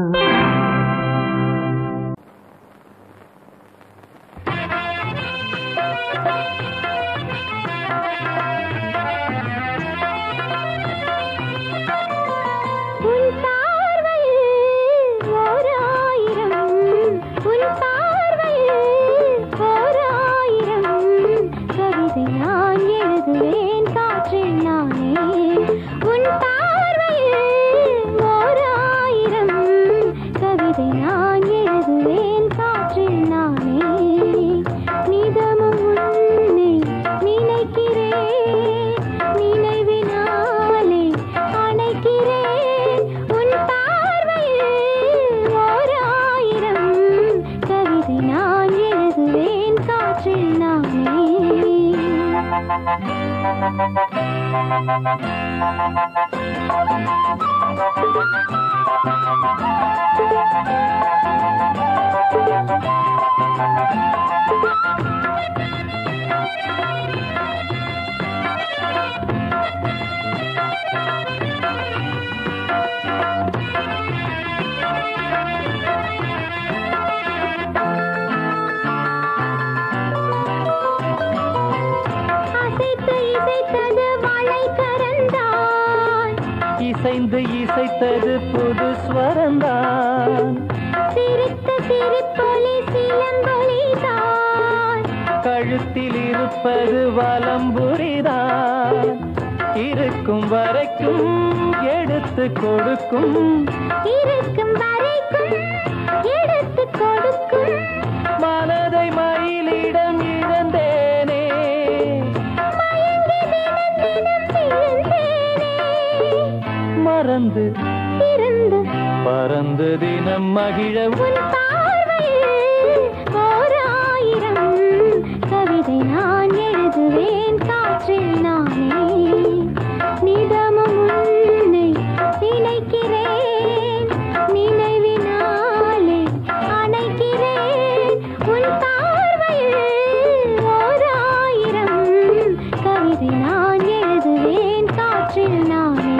உன் பார்வையில் ஓர் ஆயிரம் உன் பார்வையில் ஓர் ஆயிரம் கவிதை நான் எழுதுவேன் காற்றில் நானே உன் பார்வையில் ஓர் ஆயிரம் கவிதை நான் எழுதுவேன் காற்றில் நானே நிதமும் உன்னை நினைக்கிறேன் நினைவினாலே அணைக்கிறேன் உன் பார்வையில் ஓர் ஆயிரம் கவிதை நான் எழுதுவேன் காற்றில் நானே அசைத்து இசைத்தது வாழை கரந்தான் இசைந்து இசைத்தது புது ஸ்வரந்தான் சிரித்த சிரிப்பொலி சிலம்பொலிதான் கழுத்தில் இருப்பது வலம்புரிதான் இருக்கும் வரைக்கும் எடுத்து கொடுக்கும் இருக்கும் வரைக்கும் எடுத்து கொடுக்கும் மனதை மயிலிடம் இழந்தேனே மயங்கி தினம் தினம் விழுந்தேனே மறந்து இருந்து பறந்து தினம் மகிழ உன் பார்வையில் ஓர் ஆயிரம் கவிதை நான் எழுதுவேன் காற்றில் நானே நிதமும் உன்னை நினைக்கிறேன் நினைவினாலே அணைக்கிறேன் உன் பார்வையில் ஓர் ஆயிரம் கவிதை நான் எழுதுவேன் காற்றில் நானே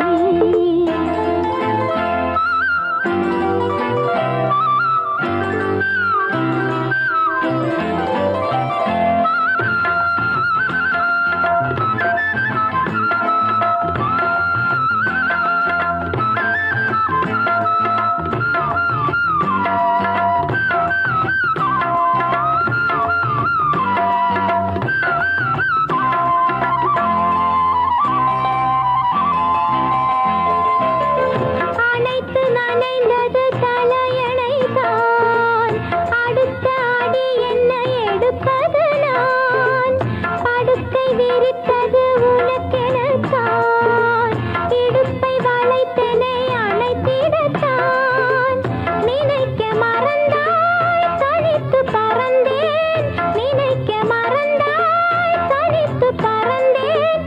அனைத்து நனைந்தது தலையணைதான் அடுத்த அடி என்ன எடுப்பது நான் படுக்கை விரித்தது உனக்கெனத்தான் இடுப்பை வளைத்தனை அணைத்திடத்தான் நினைக்க மறந்தாய் தனித்து பறந்தேன் நினைக்க மறந்தாய் தனித்து பறந்தேன்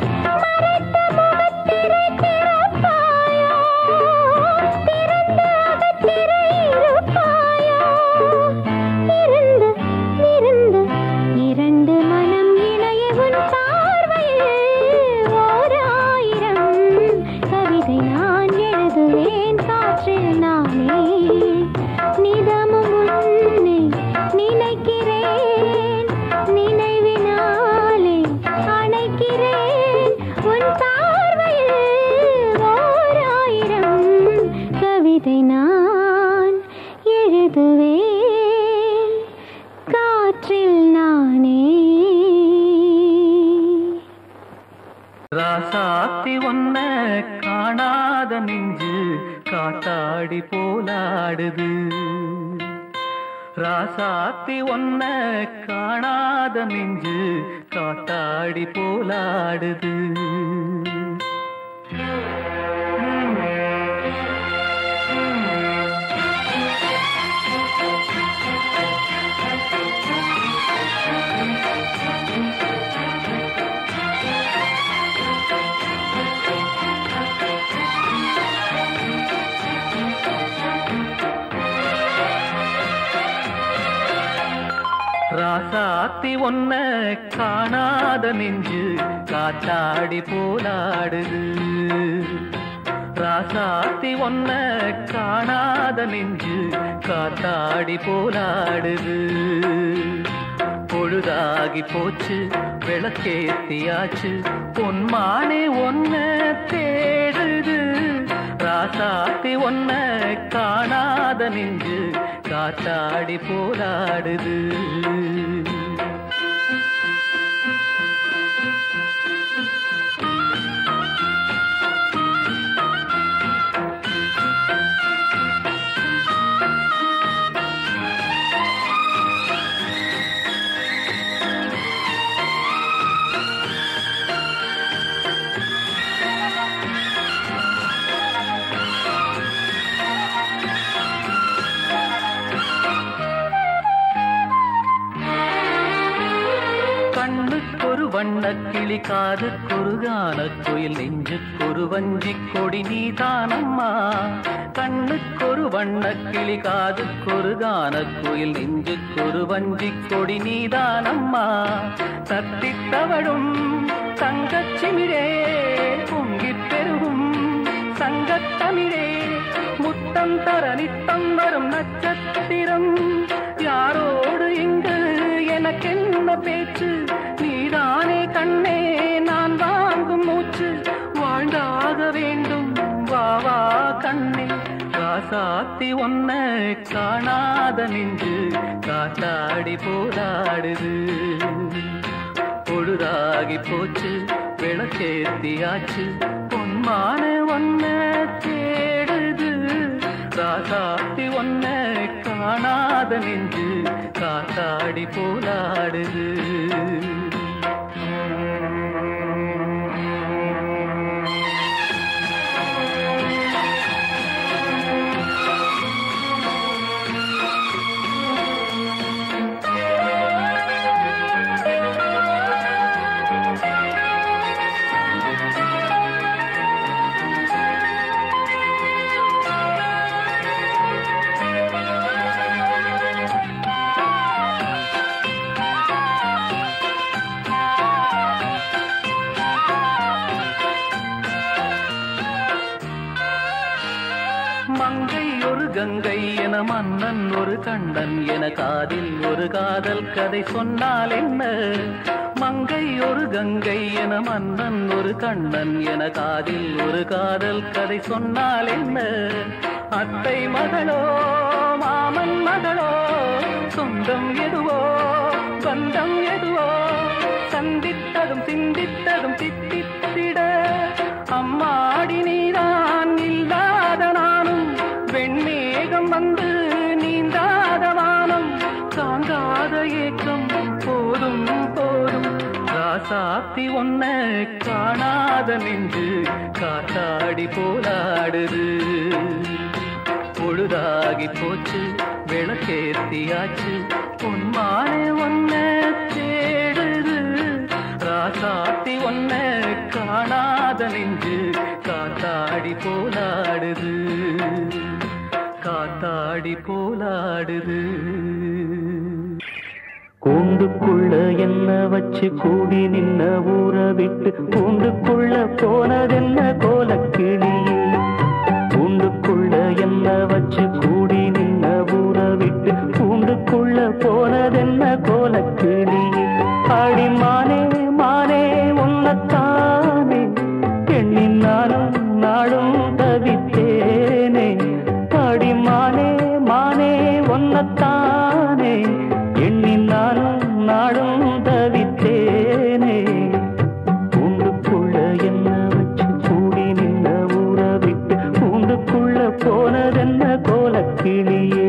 மறைத்த முகத்திரை திறப்பாயோ திறந்து அகத்திரை நெஞ்சு காத்தாடி போலாடுது ராசாத்தி ஒன்ன காணாத நெஞ்சு காத்தாடி போலாடுது ராசாத்தி ஒன்ன காணாத நெஞ்சு காத்தாடி போலாடுது ராசாத்தி ஒன்ன காணாத நெஞ்சு காத்தாடி போலாடுது பொழுதாகி போச்சு விளக்கேத்தியாச்சு பொன்மானே ஒன்ன தேடுது ராசாத்தி ஒன்ன காணாத நெஞ்சு காத்தாடி போராடுது கண்ணுக்கொரு வண்ணக் கிளி காதுக்கொரு கானக் குயில் நெஞ்சுக்கொரு வஞ்சிக் கொடி நீதானம்மா கண்ணுக்கொரு வண்ணக் கிளி காதுக்கொரு கானக் குயில் நெஞ்சுக்கொரு வஞ்சிக் கொடி நீதானம்மா தத்தித் தவழும் தங்கச் சிமிழே பொங்கிப் பெருகும் சங்கத்தமிழே முத்தம் தர நித்தம் வரும் நட்சத்திரம் யாரோடு இங்கு எனக்கென்ன பேச்சு நீதானே கண்ணே நான் வாங்கும் மூச்சு வாழ்ந்தாக வேண்டும் வா வா கண்ணே காசாத்தி ஒன்ன காணாத நின்று காத்தாடி போராடுது பொழுதாகி போச்சு விளக்கேத்தியாச்சு பொன்மான ஒன்ன தேடுது ராசாத்தி ஒன்ன காணாத நெஞ்சு காத்தாடி போலாடுது மங்கை ஒரு கங்கை என மன்னன் ஒரு கண்ணன் என காதில் ஒரு காதல் கதை சொன்னால் என்ன மங்கை ஒரு கங்கை என மன்னன் ஒரு கண்ணன் என காதில் ஒரு காதல் கதை சொன்னால் என்ன அத்தை மகளோ மாமன் மகளோ சொந்தம் எதுவோ பந்தம் எதுவோ சந்தித்ததும் சிந்தித்ததும் தித்தித்திட அம்மாடி நீதான் இல்லாத நானும் வெண்மேகம் வந்து நீந்தாத வானம் தாங்காத ஏக்கம் போதும் போதும் ராசாத்தி ஒன்ன காணாத நின்று காத்தாடி போலாடுது பொழுதாகி போச்சு விளக்கேத்தியாச்சு பொன்மானே ஒன்ன தேடுது ராசாத்தி ஒன்ன காணாத நெஞ்சு காத்தாடி போலாடுது காத்தாடி போலாடுது கூண்டுக்குள்ள என்ன வச்சு கூடி நின்ன ஊற விட்டு கூண்டுக்குள்ள போனதென்ன கோலக்கிளியே கூண்டுக்குள்ள என்ன வச்சு கூடி நின்ன ஊற விட்டு கூண்டுக்குள்ள போனதென்ன கோலக்கிளியே ஆடி மானே மானே உன்னத்தானே எண்ணின் நானும் நாளும் தவித்தேனே ஆடி மானே மானே ஒன்னத்தானே எண்ணின் நானும் நாளும் தவித்தேனே கூண்டுக்குள்ள என்ன வச்சு கூடி நின்ன ஊற விட்டு கூண்டு கோலக்கிளியே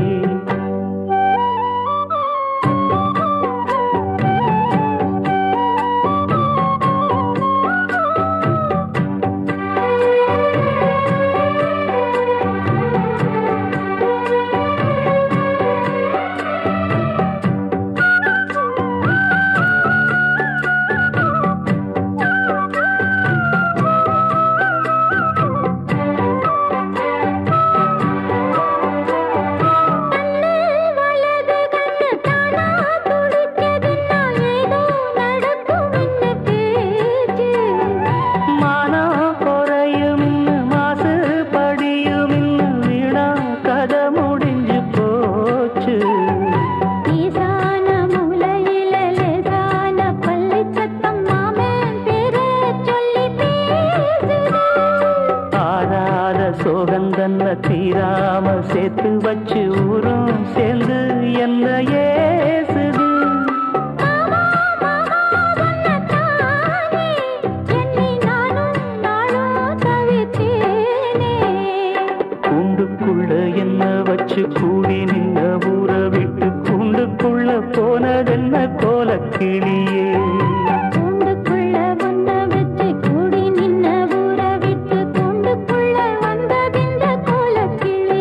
வலது கண்ணு தானா துடிச்சதுன்னா ஏதோ நடக்கும் என்ன பேச்சு மானம் குறையும் மாசு படியும் வீணா கதை முடிஞ்சு போச்சு ஈசான மூலையில லேசான பள்ளி சத்தம் மாமன் பேரை சொல்லி பேசுது ஆறாத சோகந்தன்ன தீராம சேர்த்து வச்சு ஊரும் சேர்ந்து என்ன ஏசுது மாமா மாமா உன்னத்தானே என்னை நானும் நாளும் தவித்தேனே கூண்டுக்குள்ள என்ன வச்சு கூடி நின்ன ஊற விட்டு கூண்டுக்குள்ள போனதென்ன கோலக்கிளியே கூண்டுக்குள்ள ஒன்ன வச்சு கூடி நின்ன ஊர விட்டு கூண்டுக்குள்ள வந்ததிந்த கோலக்கிளியே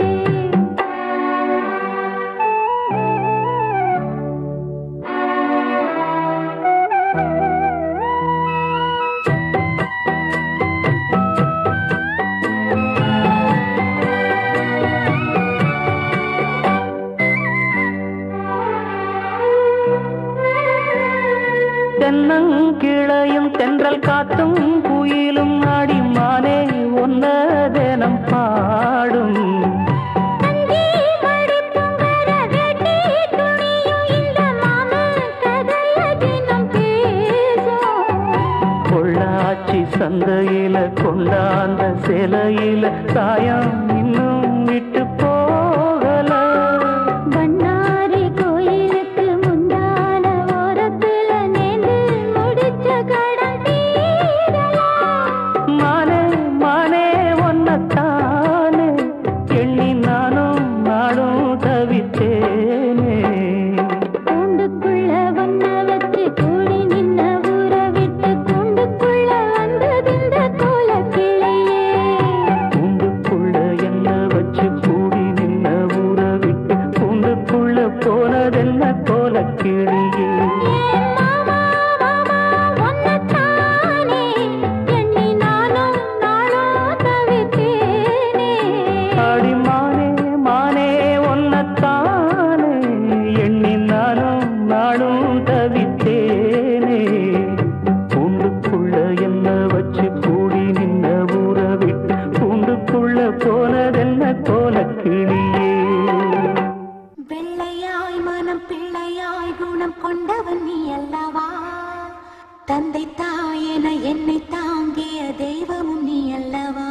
தென்னங்கிளையும் தென்றல் காத்தும் குயிலும் ஆடி மானே ஒன்ன தினம் பாடும் தந்தி மடிப்பும் வர வெட்டி துணியும் இந்த மாமன் கதைய தினம் பேசும் பொள்ளாச்சி சந்தையில கொண்டாந்த சிலையில சாயம் இன்னும் விட்டு போகல பண்ணாரி கோயிலுக்கு முந்தான ஓரத்துல நேர்ந்து முடிச்ச கடன் தீரலாம் மானே மானே ஒன்னத்தானே எண்ணி நானும் நாடும் தவித்தேனே கூண்டுக்குள்ள ஒன்ன வச்சு கூடி நின்ன ஊர விட்டு கூண்டுக்குள்ள வந்ததிந்த கோலக்கிளியே கூண்டுக்குள்ள என்ன வச்சு கூடி நின்ன ஊற விட்டு கூண்டுக்குள்ள போனதென்ன கோலக்கிளியே மாமா மாமா ஒன்னத்தானே எண்ணி நானும் நாளும் தவித்தேனே ஆடி மானே மானே ஒன்னத்தானே எண்ணி நானும் நாடும் தவித்தேனே கூண்டுக்குள்ள என்ன வச்சு கூடி நின்ன ஊற விட்டு கூண்டுக்குள்ள போனதென்ன கோலக்கிளியே வெள்ளையாய் மனம் பிள்ளையாய் குணம் கொண்டவன் நீ அல்லவா தந்தை தாயென என்னை தாங்கிய தெய்வமும் நீ அல்லவா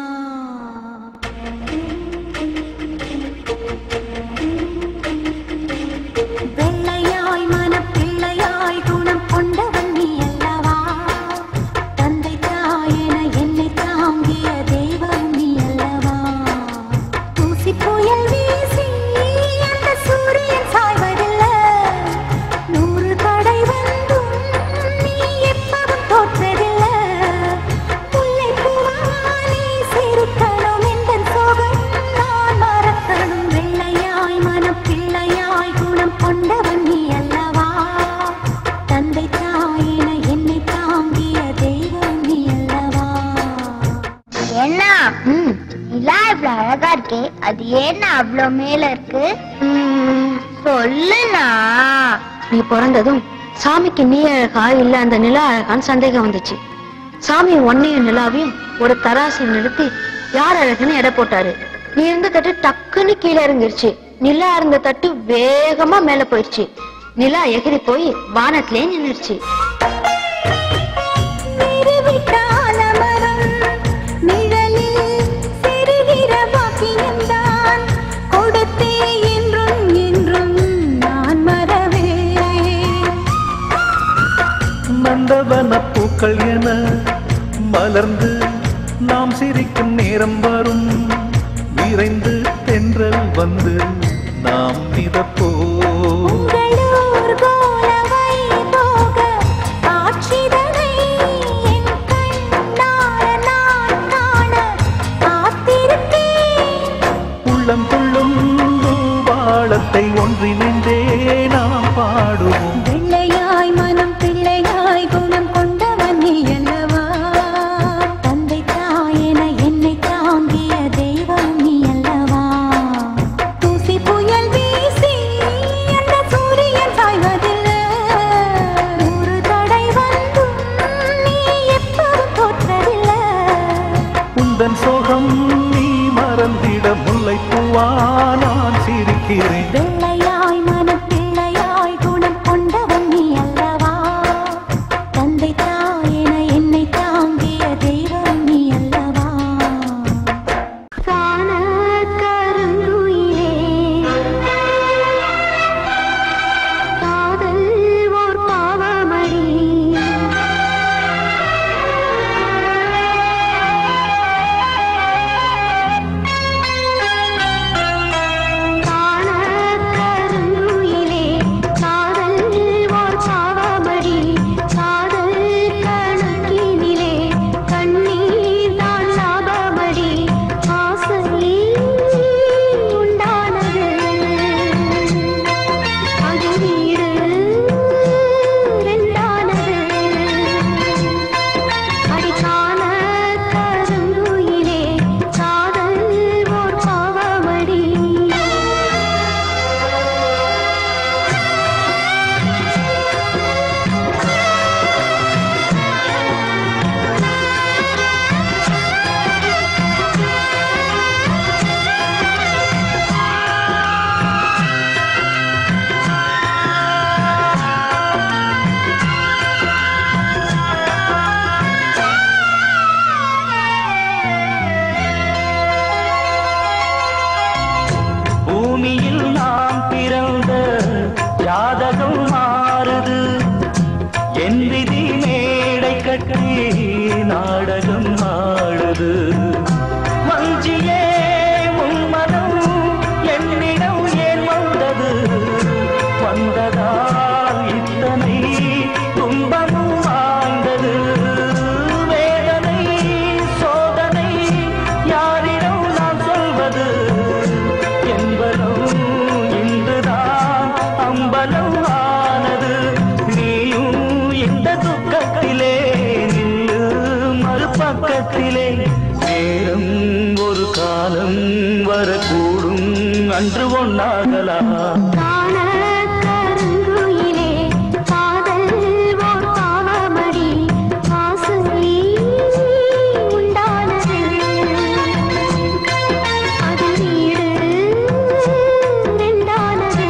வெள்ளையாய் மனம் பிள்ளையாய் குணம் கொண்டவன் நீ அல்லவா தந்தை தாயென என்னை தாங்கிய தெய்வம் நீ அல்லவா தூசி புயல் வீசி அந்த சூரியன் சாய்வதில்லை நூறு தடை வந்தும் நீ எப்பவும் தோற்றதில்லை முல்லை பூவானே சிரிக்கணும் எந்த சோகம் நான் மறக்கணும் வெள்ளையாய் மனம் பிள்ளையாய் குணம் கொண்டவன் நீ அல்லவா தந்தை தாயின என்னை தாங்கிய தெய்வம் நீ அல்லவா என்ன நிலா இவ்வளவு அழகா இருக்கே அது ஏன்னா அவ்வளவு மேல இருக்கு சொல்லுண்ணா நீ பிறந்ததும் சாமிக்கு நீ அழகா இல்ல அந்த நிலா அழகான்னு சந்தேகம் வந்துச்சு சாமி ஒன்னையும் நிலாவையும் ஒரு தராசில் நிறுத்தி யார் அழகுன்னு எடை போட்டாரு நீ இருந்த தட்டு டக்குன்னு கீழே இறங்கிருச்சு நிலா இருந்த தட்டு வேகமா மேல போயிடுச்சு நிலா எகிரி போய் வானத்திலே நின்னுருச்சு நிறுவிட்டான மரம் நிழலில் சிறுகிற பாக்கியம்தான் கொடுத்தே என்றும் என்றும் நான் மறவேன் நந்தவன பூக்கள் என மலர்ந்து நாம் சிரிக்கும் நேரம் வரும் விரைந்து தென்றல் வந்து நாம் மிதப்போம் உங்களூர் கோலவை போக காட்சிதனை என் கண்ணார நான் காண காத்திருக்கேன் உள்ளம் துள்ளும் வாழத்தை ஒன்றிணைந்தே நாம் பாடுவோம் வெள்ளையாய் மனம் பிள்ளையாய் குணம் கொண்டவன் நீ அல்லவா தந்தை தாயென என்னை தாங்கிய தெய்வம் நீ அல்லவா தூசி புயல் வீசி அந்த சூரியன் சாய்வதில்லை ஒரு தடை வந்தும் நீ எப்போதும் தோற்றதில்லை உந்தன் சோகம் நீ மறந்திட முல்லை பூவா நான் சிரிக்கிறேன் வெள்ளையாய் மனம் பிள்ளையாய் குணம் கொண்டவன் நீ அல்லவா தந்தை தாயென என்னை தாங்கிய தெய்வம் நீ அல்லவா காண கருங்குயிலே காதல் ஓர் பாவமடி காண கருங்குயிலே காதல் ஓர் பாவமடி காதல் கணக்கினிலே கண்ணீர் தான் லாபமடி ஆசை உண்டானது அது வீடு ரெண்டானது அடிக்கான கருங்குயிலே காதல் ஓர் பாவமடி பூமியில் நாம் பிறந்த ஜாதகம் மாறுது என் விதி மேடை கட்டி நாடகம் ஆடுது வஞ்சியே உன்மனம் என்னிடம் ஏன் வந்தது வந்ததால் இத்தனை துன்பமும் வாழ்ந்தது வேதனை சோதனை யாரிடம் நான் சொல்வது என்பதும் இன்றுதான் அம்பலம் ஆனது நீயும் இந்த துக்கத்திலே நில்லு மறுபக்கத்திலே நேரம் ஒரு காலம் வரக்கூடும் அன்று ஒன்னாகலாம் காண கருங்குயிலே காதல் ஓர் பாவமடி ஆசை உண்டானது அது வீடு ரெண்டானது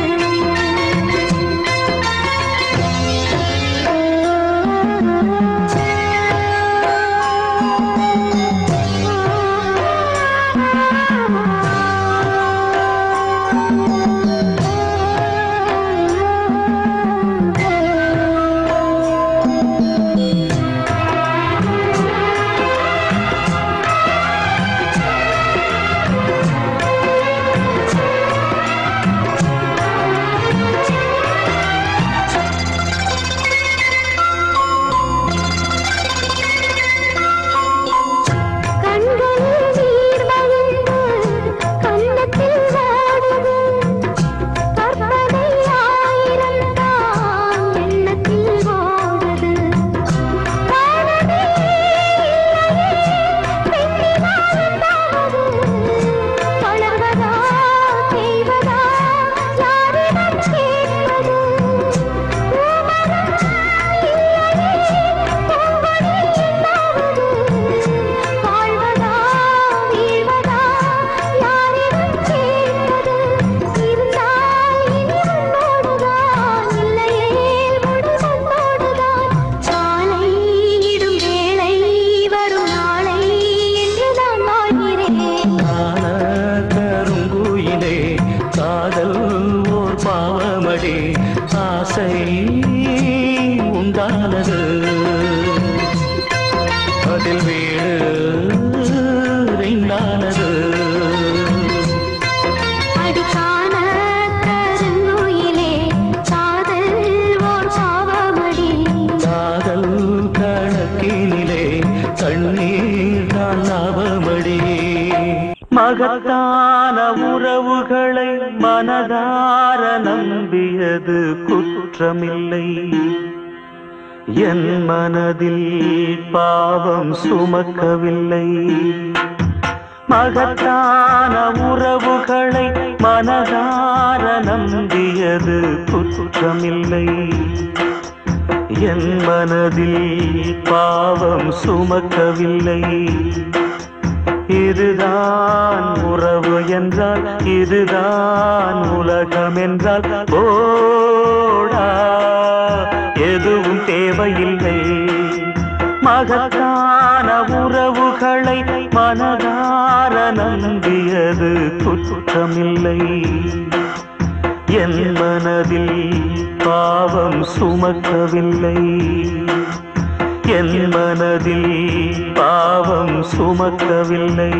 மகத்தான உறவுகளை மனதார நம்பியது குற்றமில்லை என் மனதில் பாவம் சுமக்கவில்லை மகத்தான உறவுகளை மனதார நம்பியது குற்றமில்லை என் மனதில் பாவம் சுமக்கவில்லை இதுதான் உறவு என்றால் இதுதான் உலகம் என்றால் போடா எதுவும் தேவையில்லை மகத்தான உறவுகளை மனதார நம்பியது குற்றமில்லை என் மனதில் பாவம் சுமக்கவில்லை என் மனதில் பாவம் சுமக்கவில்லை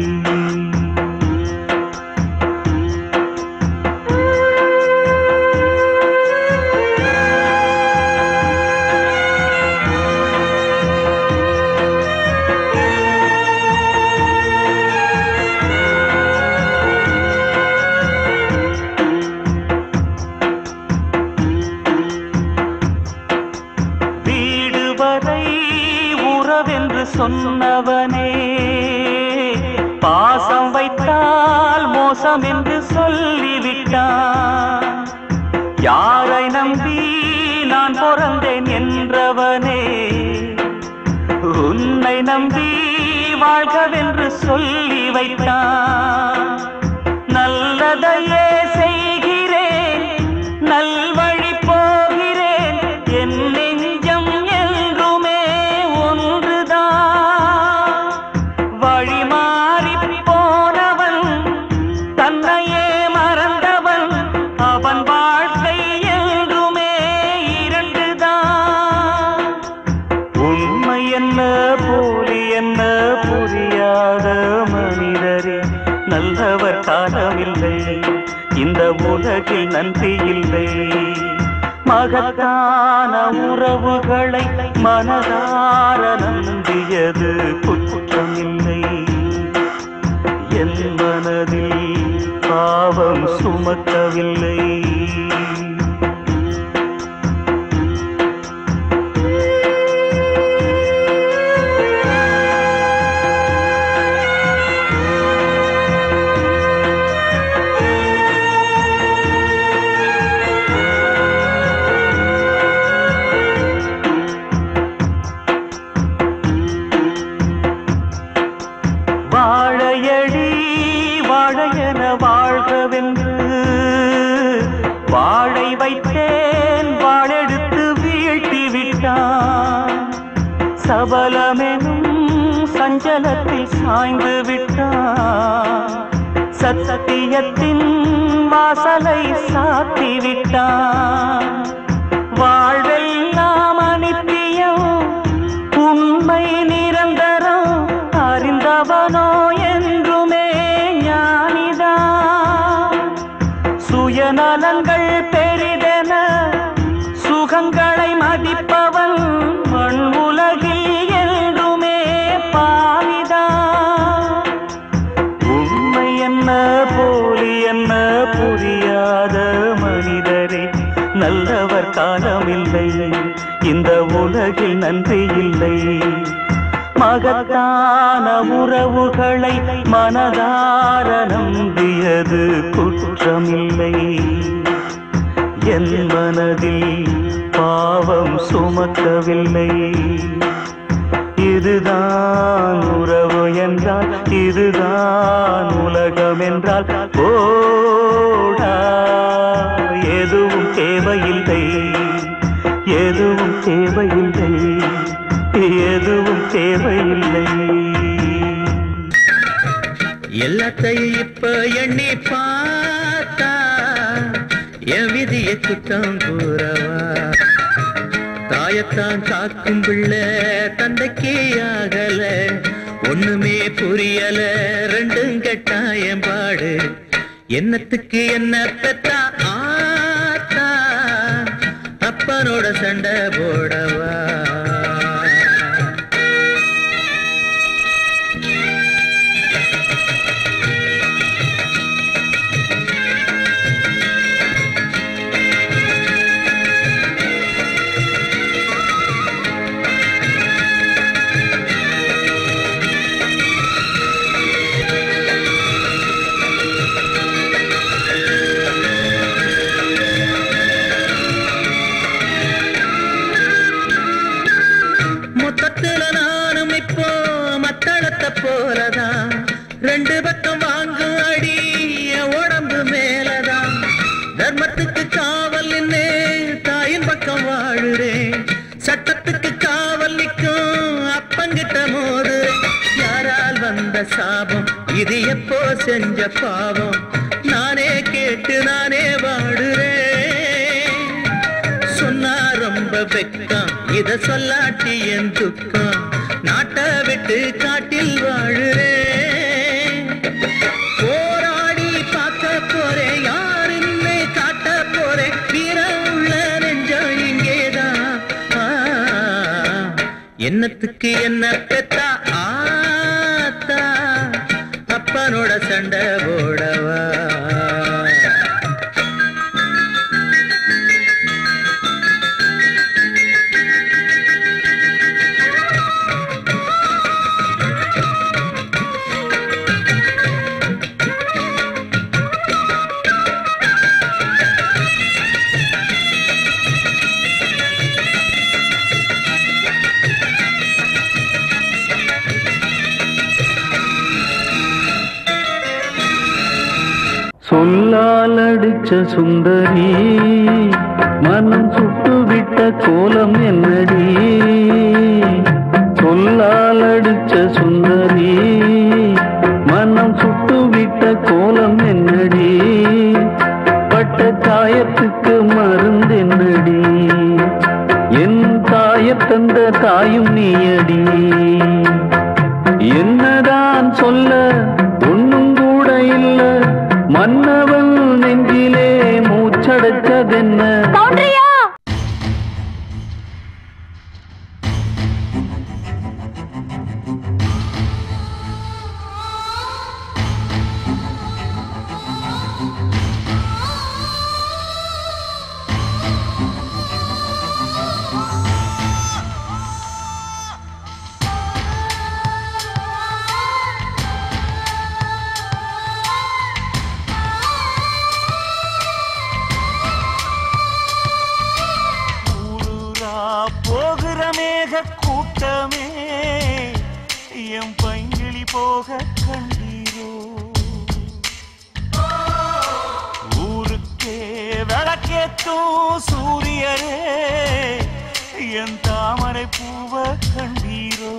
வீடு வரை உறவென்று சொன்னவனே பாசம் வைத்தால் மோசம் என்று சொல்லிவிட்டான் யாரை நம்பி நான் பிறந்தேன் என்றவனே உன்னை நம்பி வாழ்கவென்று சொல்லி வைத்தான் நல்லதையே செய்கிறேன் நல்வழி போகிறேன் என் நெஞ்சம் என்றுமே ஒன்றுதான் வழி மாறி போனவன் தன்னையே மறந்தவன் அவன் வாழ்க்கை என்றுமே இரண்டுதான் உண்மை என்ன போலி என்ன புரியாத மனிதரே நல்லவர் காலமில்லை இந்த உலகில் நன்றி இல்லை மகத்தான உறவுகளை மனதார நம்பியது குற்றமில்லை என் மனதில் பாவம் சுமக்கவில்லை வாழையடி வாழையன வாழ்கவென்று வாழை வைத்தேன் வாழெடுத்து வீழ்த்தி விட்டான் சபலமெனும் சஞ்சலத்தில் சாய்ந்து விட்டான் சத்தியத்தின் வாசலை சாத்தி விட்டான் வாழ்வெல்லாம் அனித்தியம் உண்மை நிரந்தரம் அறிந்தவனோ என்றுமே ஞானிதான் சுயநலங்கள் பெரிதென சுகங்களை மதிப்பவன் மண் உலகில் என்றுமே பாவிதான் உண்மை என்ன போலி என்ன புரியாத மனிதரே நல்லவர் காலமில்லை இந்த உலகில் நன்றி இல்லை மகத்தான உறவுகளை மனதார நம்பியது குற்றமில்லை என் மனதில் பாவம் சுமக்கவில்லை இதுதான் உறவு என்றால் இதுதான் உலகம் என்றால் போடா எதுவும் தேவையில்லை எதுவும் தேவையில்லை எதுவும் தேவையில்லை எல்லாத்தையும் இப்ப எண்ணி பார்த்தா என் விதிய குற்றம் கூறவா தாயத்தான் காக்கும் பிள்ளை தந்தைக்கே ஆகல ஒண்ணுமே புரியல ரெண்டும் கெட்டாயம் பாடு என்னத்துக்கு என்ன பெத்தா ஆத்தா அப்பனோட சண்டை போடவா சாபம் இது எப்போ செஞ்ச பாவம் நானே கேட்டு நானே வாடுறேன் சொன்னா ரொம்ப வெக்கம் இத சொல்லாட்டி என் துக்கம் நாட்டை விட்டு காட்டில் வாழுறேன் போராடி பார்க்க போறேன் யாருன்னு காட்ட போறேன் வீரம் உள்ள நெஞ்சம் இங்கேதான் ஆ, என்னத்துக்கு என்ன பெத்தா ஆத்தா அப்பனோட சண்டை போடவா சொல்லால் அடிச்ச சுந்தரி மனம் சுட்டுவிட்ட கோலம் என்னடி சொல்லால் அடிச்ச சுந்தரி மனம் சுட்டுவிட்ட கோலம் என்னடி பட்ட காயத்துக்கு மருந்து என்னடி என் தாயத் தந்த தாயும் நீயடி என்னதான் சொல்ல ஒண்ணும் கூட இல்ல மன்னவன் நெஞ்சிலே மூச்சடைச்சதென்ன ஊரூரா போகிற மேக கூட்டமே என் பைங்கிளி போக கண்டீரோ ஊருக்கே விளக்கேத்தும் சூரியரே என் தாமரை பூவ கண்டீரோ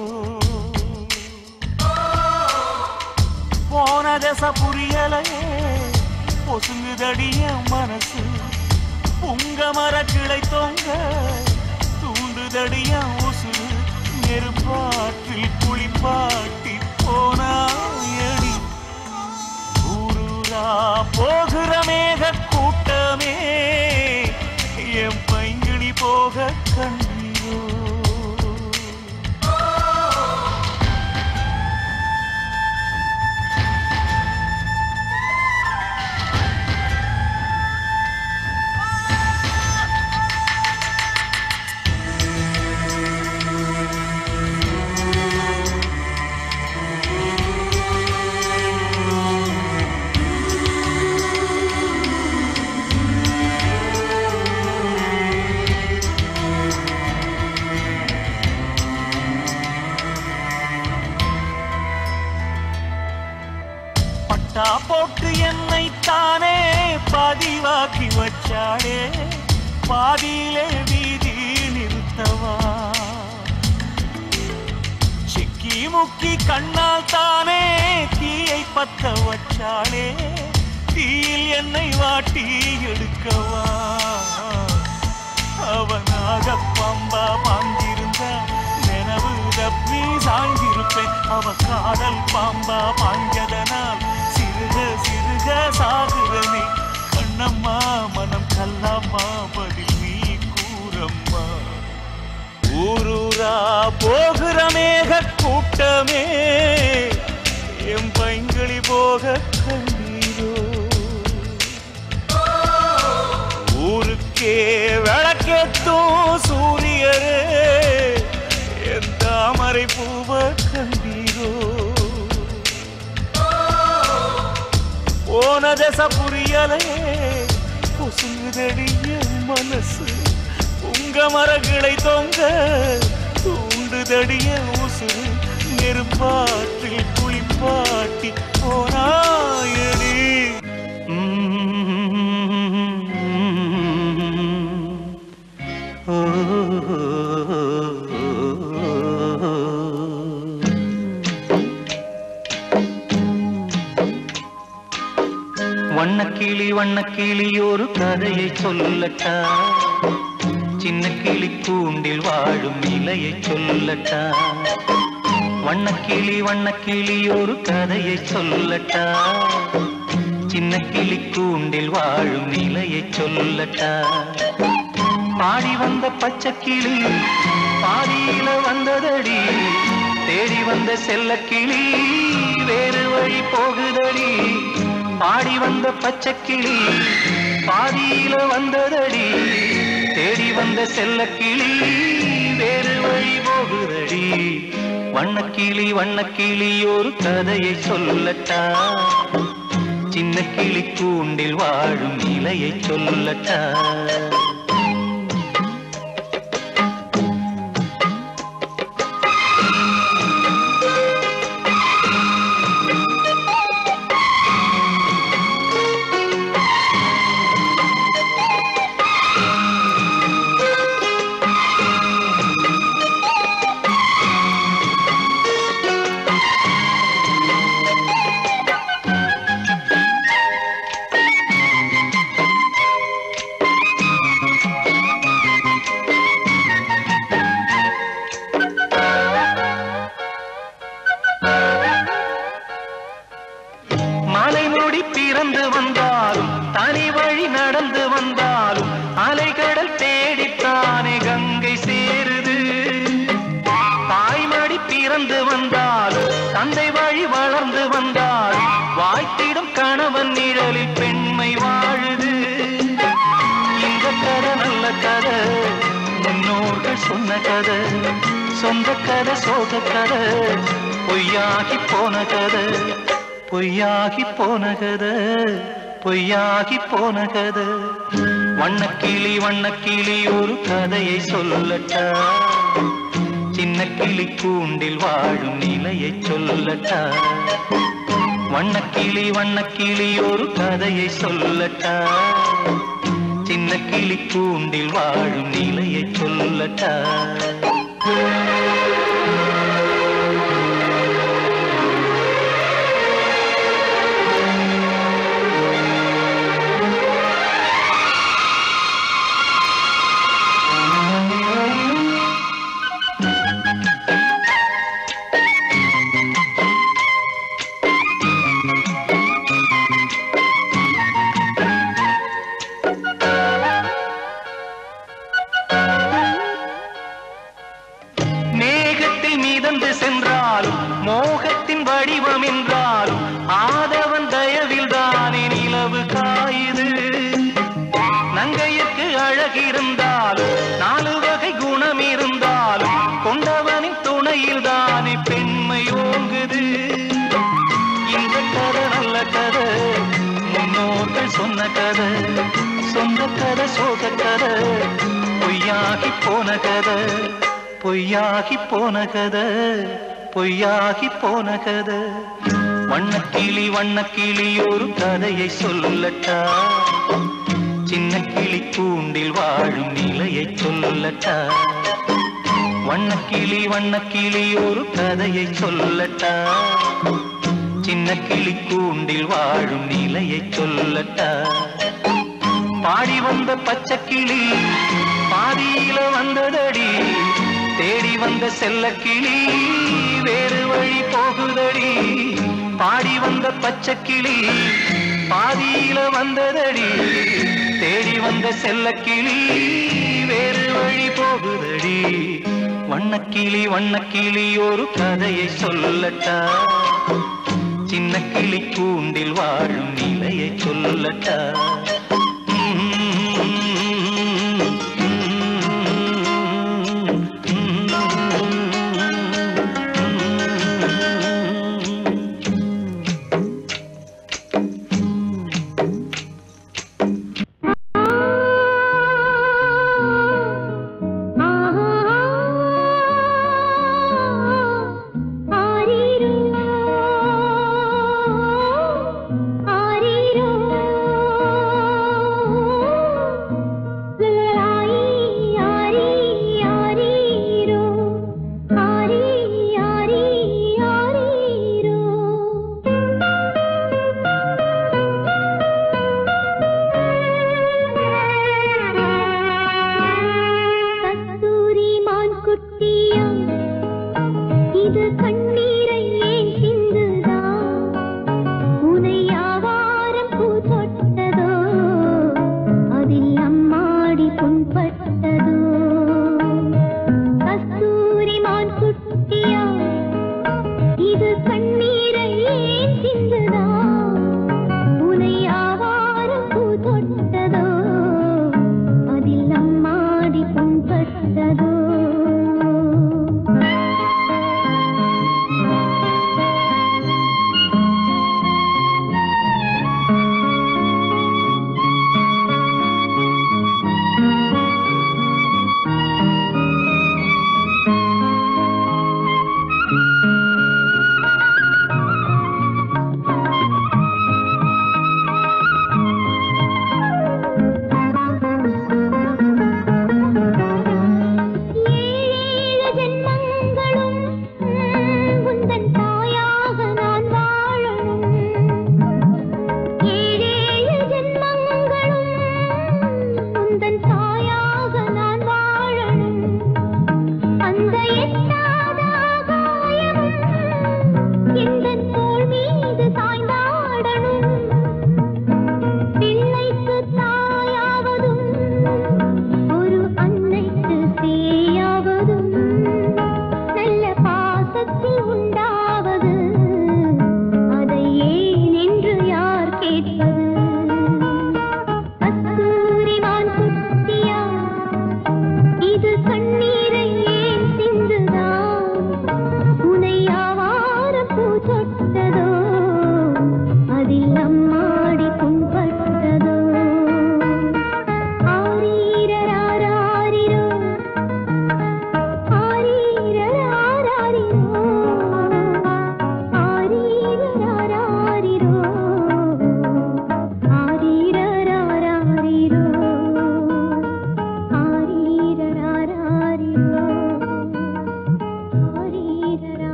போன தச புரியலையே பொசுங்குதடிய மனசு உங்க மர கிளை தொங்க தூண்டுதடிய உசுறு நெருப்பாற்றில் குளிப்பாட்டி போனாயடி ஊரூரா போகிற மேக கூட்டமே என் பைங்கிளி போக கண்டீரோ பட்டா போட்டு என்னை தானே பதிவாக்கி வச்சாடே பாதியிலே வீதி நிறுத்தவா சிக்கி முக்கி கண்ணால் தானே தீயை பத்த வச்சாளே தீயில் என்னை வாட்டி எடுக்கவா அவனாக பம்பா பாஞ்சிருந்த நினைவு தப்பி சாய்ந்திருப்பேன் அவ காதல் பாம்பா பாஞ்சதனால் சிறுக சிறுக சாகுறனே கண்ணம்மா மனம் கல்லாமா பதில் நீ கூறம்மா ஊரூரா போகிற மேக கூட்டமே என் பைங்களி போக கண்ணீரோ ஊருக்கே விளக்கேத்தும் சூரியரே என் தாமரை பூவ கண்டீரோ போன தச புரியலையே பொசுங்குதடிய மனசு உங்க மரங்களை தொங்க தூண்டுதடிய உசுறு நெருப்பாற்றில் குளிப்பாட்டி போனாயடி வண்ணக்கிளி வண்ணக்கிளி ஒரு கதையை சொல்லட்டா சின்ன கிளி கூண்டில் வாழும் நிலையை சொல்லட்டா வண்ணக்கிளி வண்ணக்கிளி ஒரு கதையை சொல்லட்டா சின்ன கிளி கூண்டில் வாழும் நிலையை சொல்லட்டா பாடி வந்த பச்சை கிளி பாதியில வந்ததடி தேடி வந்த செல்ல கிளி வேறு வழி போகுதடி பாடி வந்த பச்சை கிளி பாதியில வந்ததடி தேடி வந்த செல்ல கிளி வேறு வழி போகுதடி வண்ணக்கிளி வண்ணக்கிளி ஒரு கதையை சொல்லட்டா சின்ன கிளி கூண்டில் வாழும் நிலையை சொல்லட்டா மலை மூடி பிறந்து வந்தாலும் தனி வழி நடந்து வந்தாலும் அலைகடல் தேடித்தானே கங்கை சேருது தாய்மடி பிறந்து வந்தாலும் தந்தை வழி வளர்ந்து வந்தாலும் வாய்த்திடும் கணவன் நிழலில் பெண்மை வாழுது இந்த கதை நல்ல கதை முன்னோர்கள் சொன்ன கதை சொந்த கதை சோக கதை பொய்யாகி போன கதை பொய்யாகி போன கதை பொய்யாகி போன கதை வண்ணக்கிளி வண்ணக்கிளி ஒரு கதையை சொல்லட்டா சின்ன கிளி கூண்டில் வாழும் நிலையை சொல்லட்டா வண்ணக்கிளி வண்ணக்கிளி ஒரு கதையை சொல்லட்டா சின்ன கிளி கூண்டில் வாழும் நிலையை சொல்லட்டா மேகத்தில் மிதந்து சென்றாலும் மோகத்தின் வடிவம் என்றாலும் ஆதவன் தயவில் தானே நிலவு காயுது நங்கையருக்கு அழகிருந்தாலும் நாலு வகை குணம் இருந்தாலும் கொண்டவனின் துணையில் தானே பெண்மை ஓங்குது இந்த கதை நல்ல கதை முன்னோர்கள் சொன்ன கதை சொந்த கதை சோக கதை பொய்யாகி போன கதை பொய்யாகி போன கதை பொய்யாகி போன கதை வண்ணக்கிளி வண்ணக்கிளி ஒரு கதையை சொல்லட்டா சின்ன கிளி கூண்டில் வாழும் நிலையை சொல்லட்டா வண்ணக்கிளி வண்ணக்கிளி ஒரு கதையை சொல்லட்டா சின்ன கிளி கூண்டில் வாழும் நிலையை சொல்லட்டா பாடி வந்த பச்சை கிளி பாதியில வந்ததடி தேடி வந்த செல்ல கிளி வேறு வழி போகுதடி பாடி வந்த பச்சை கிளி பாதியில வந்ததடி தேடி வந்த செல்ல கிளி வேறு வழி போகுதடி வண்ணக்கிளி வண்ணக்கிளி ஒரு கதையை சொல்லட்டா சின்ன கிளி கூண்டில் வாழும் நிலையை சொல்லட்டா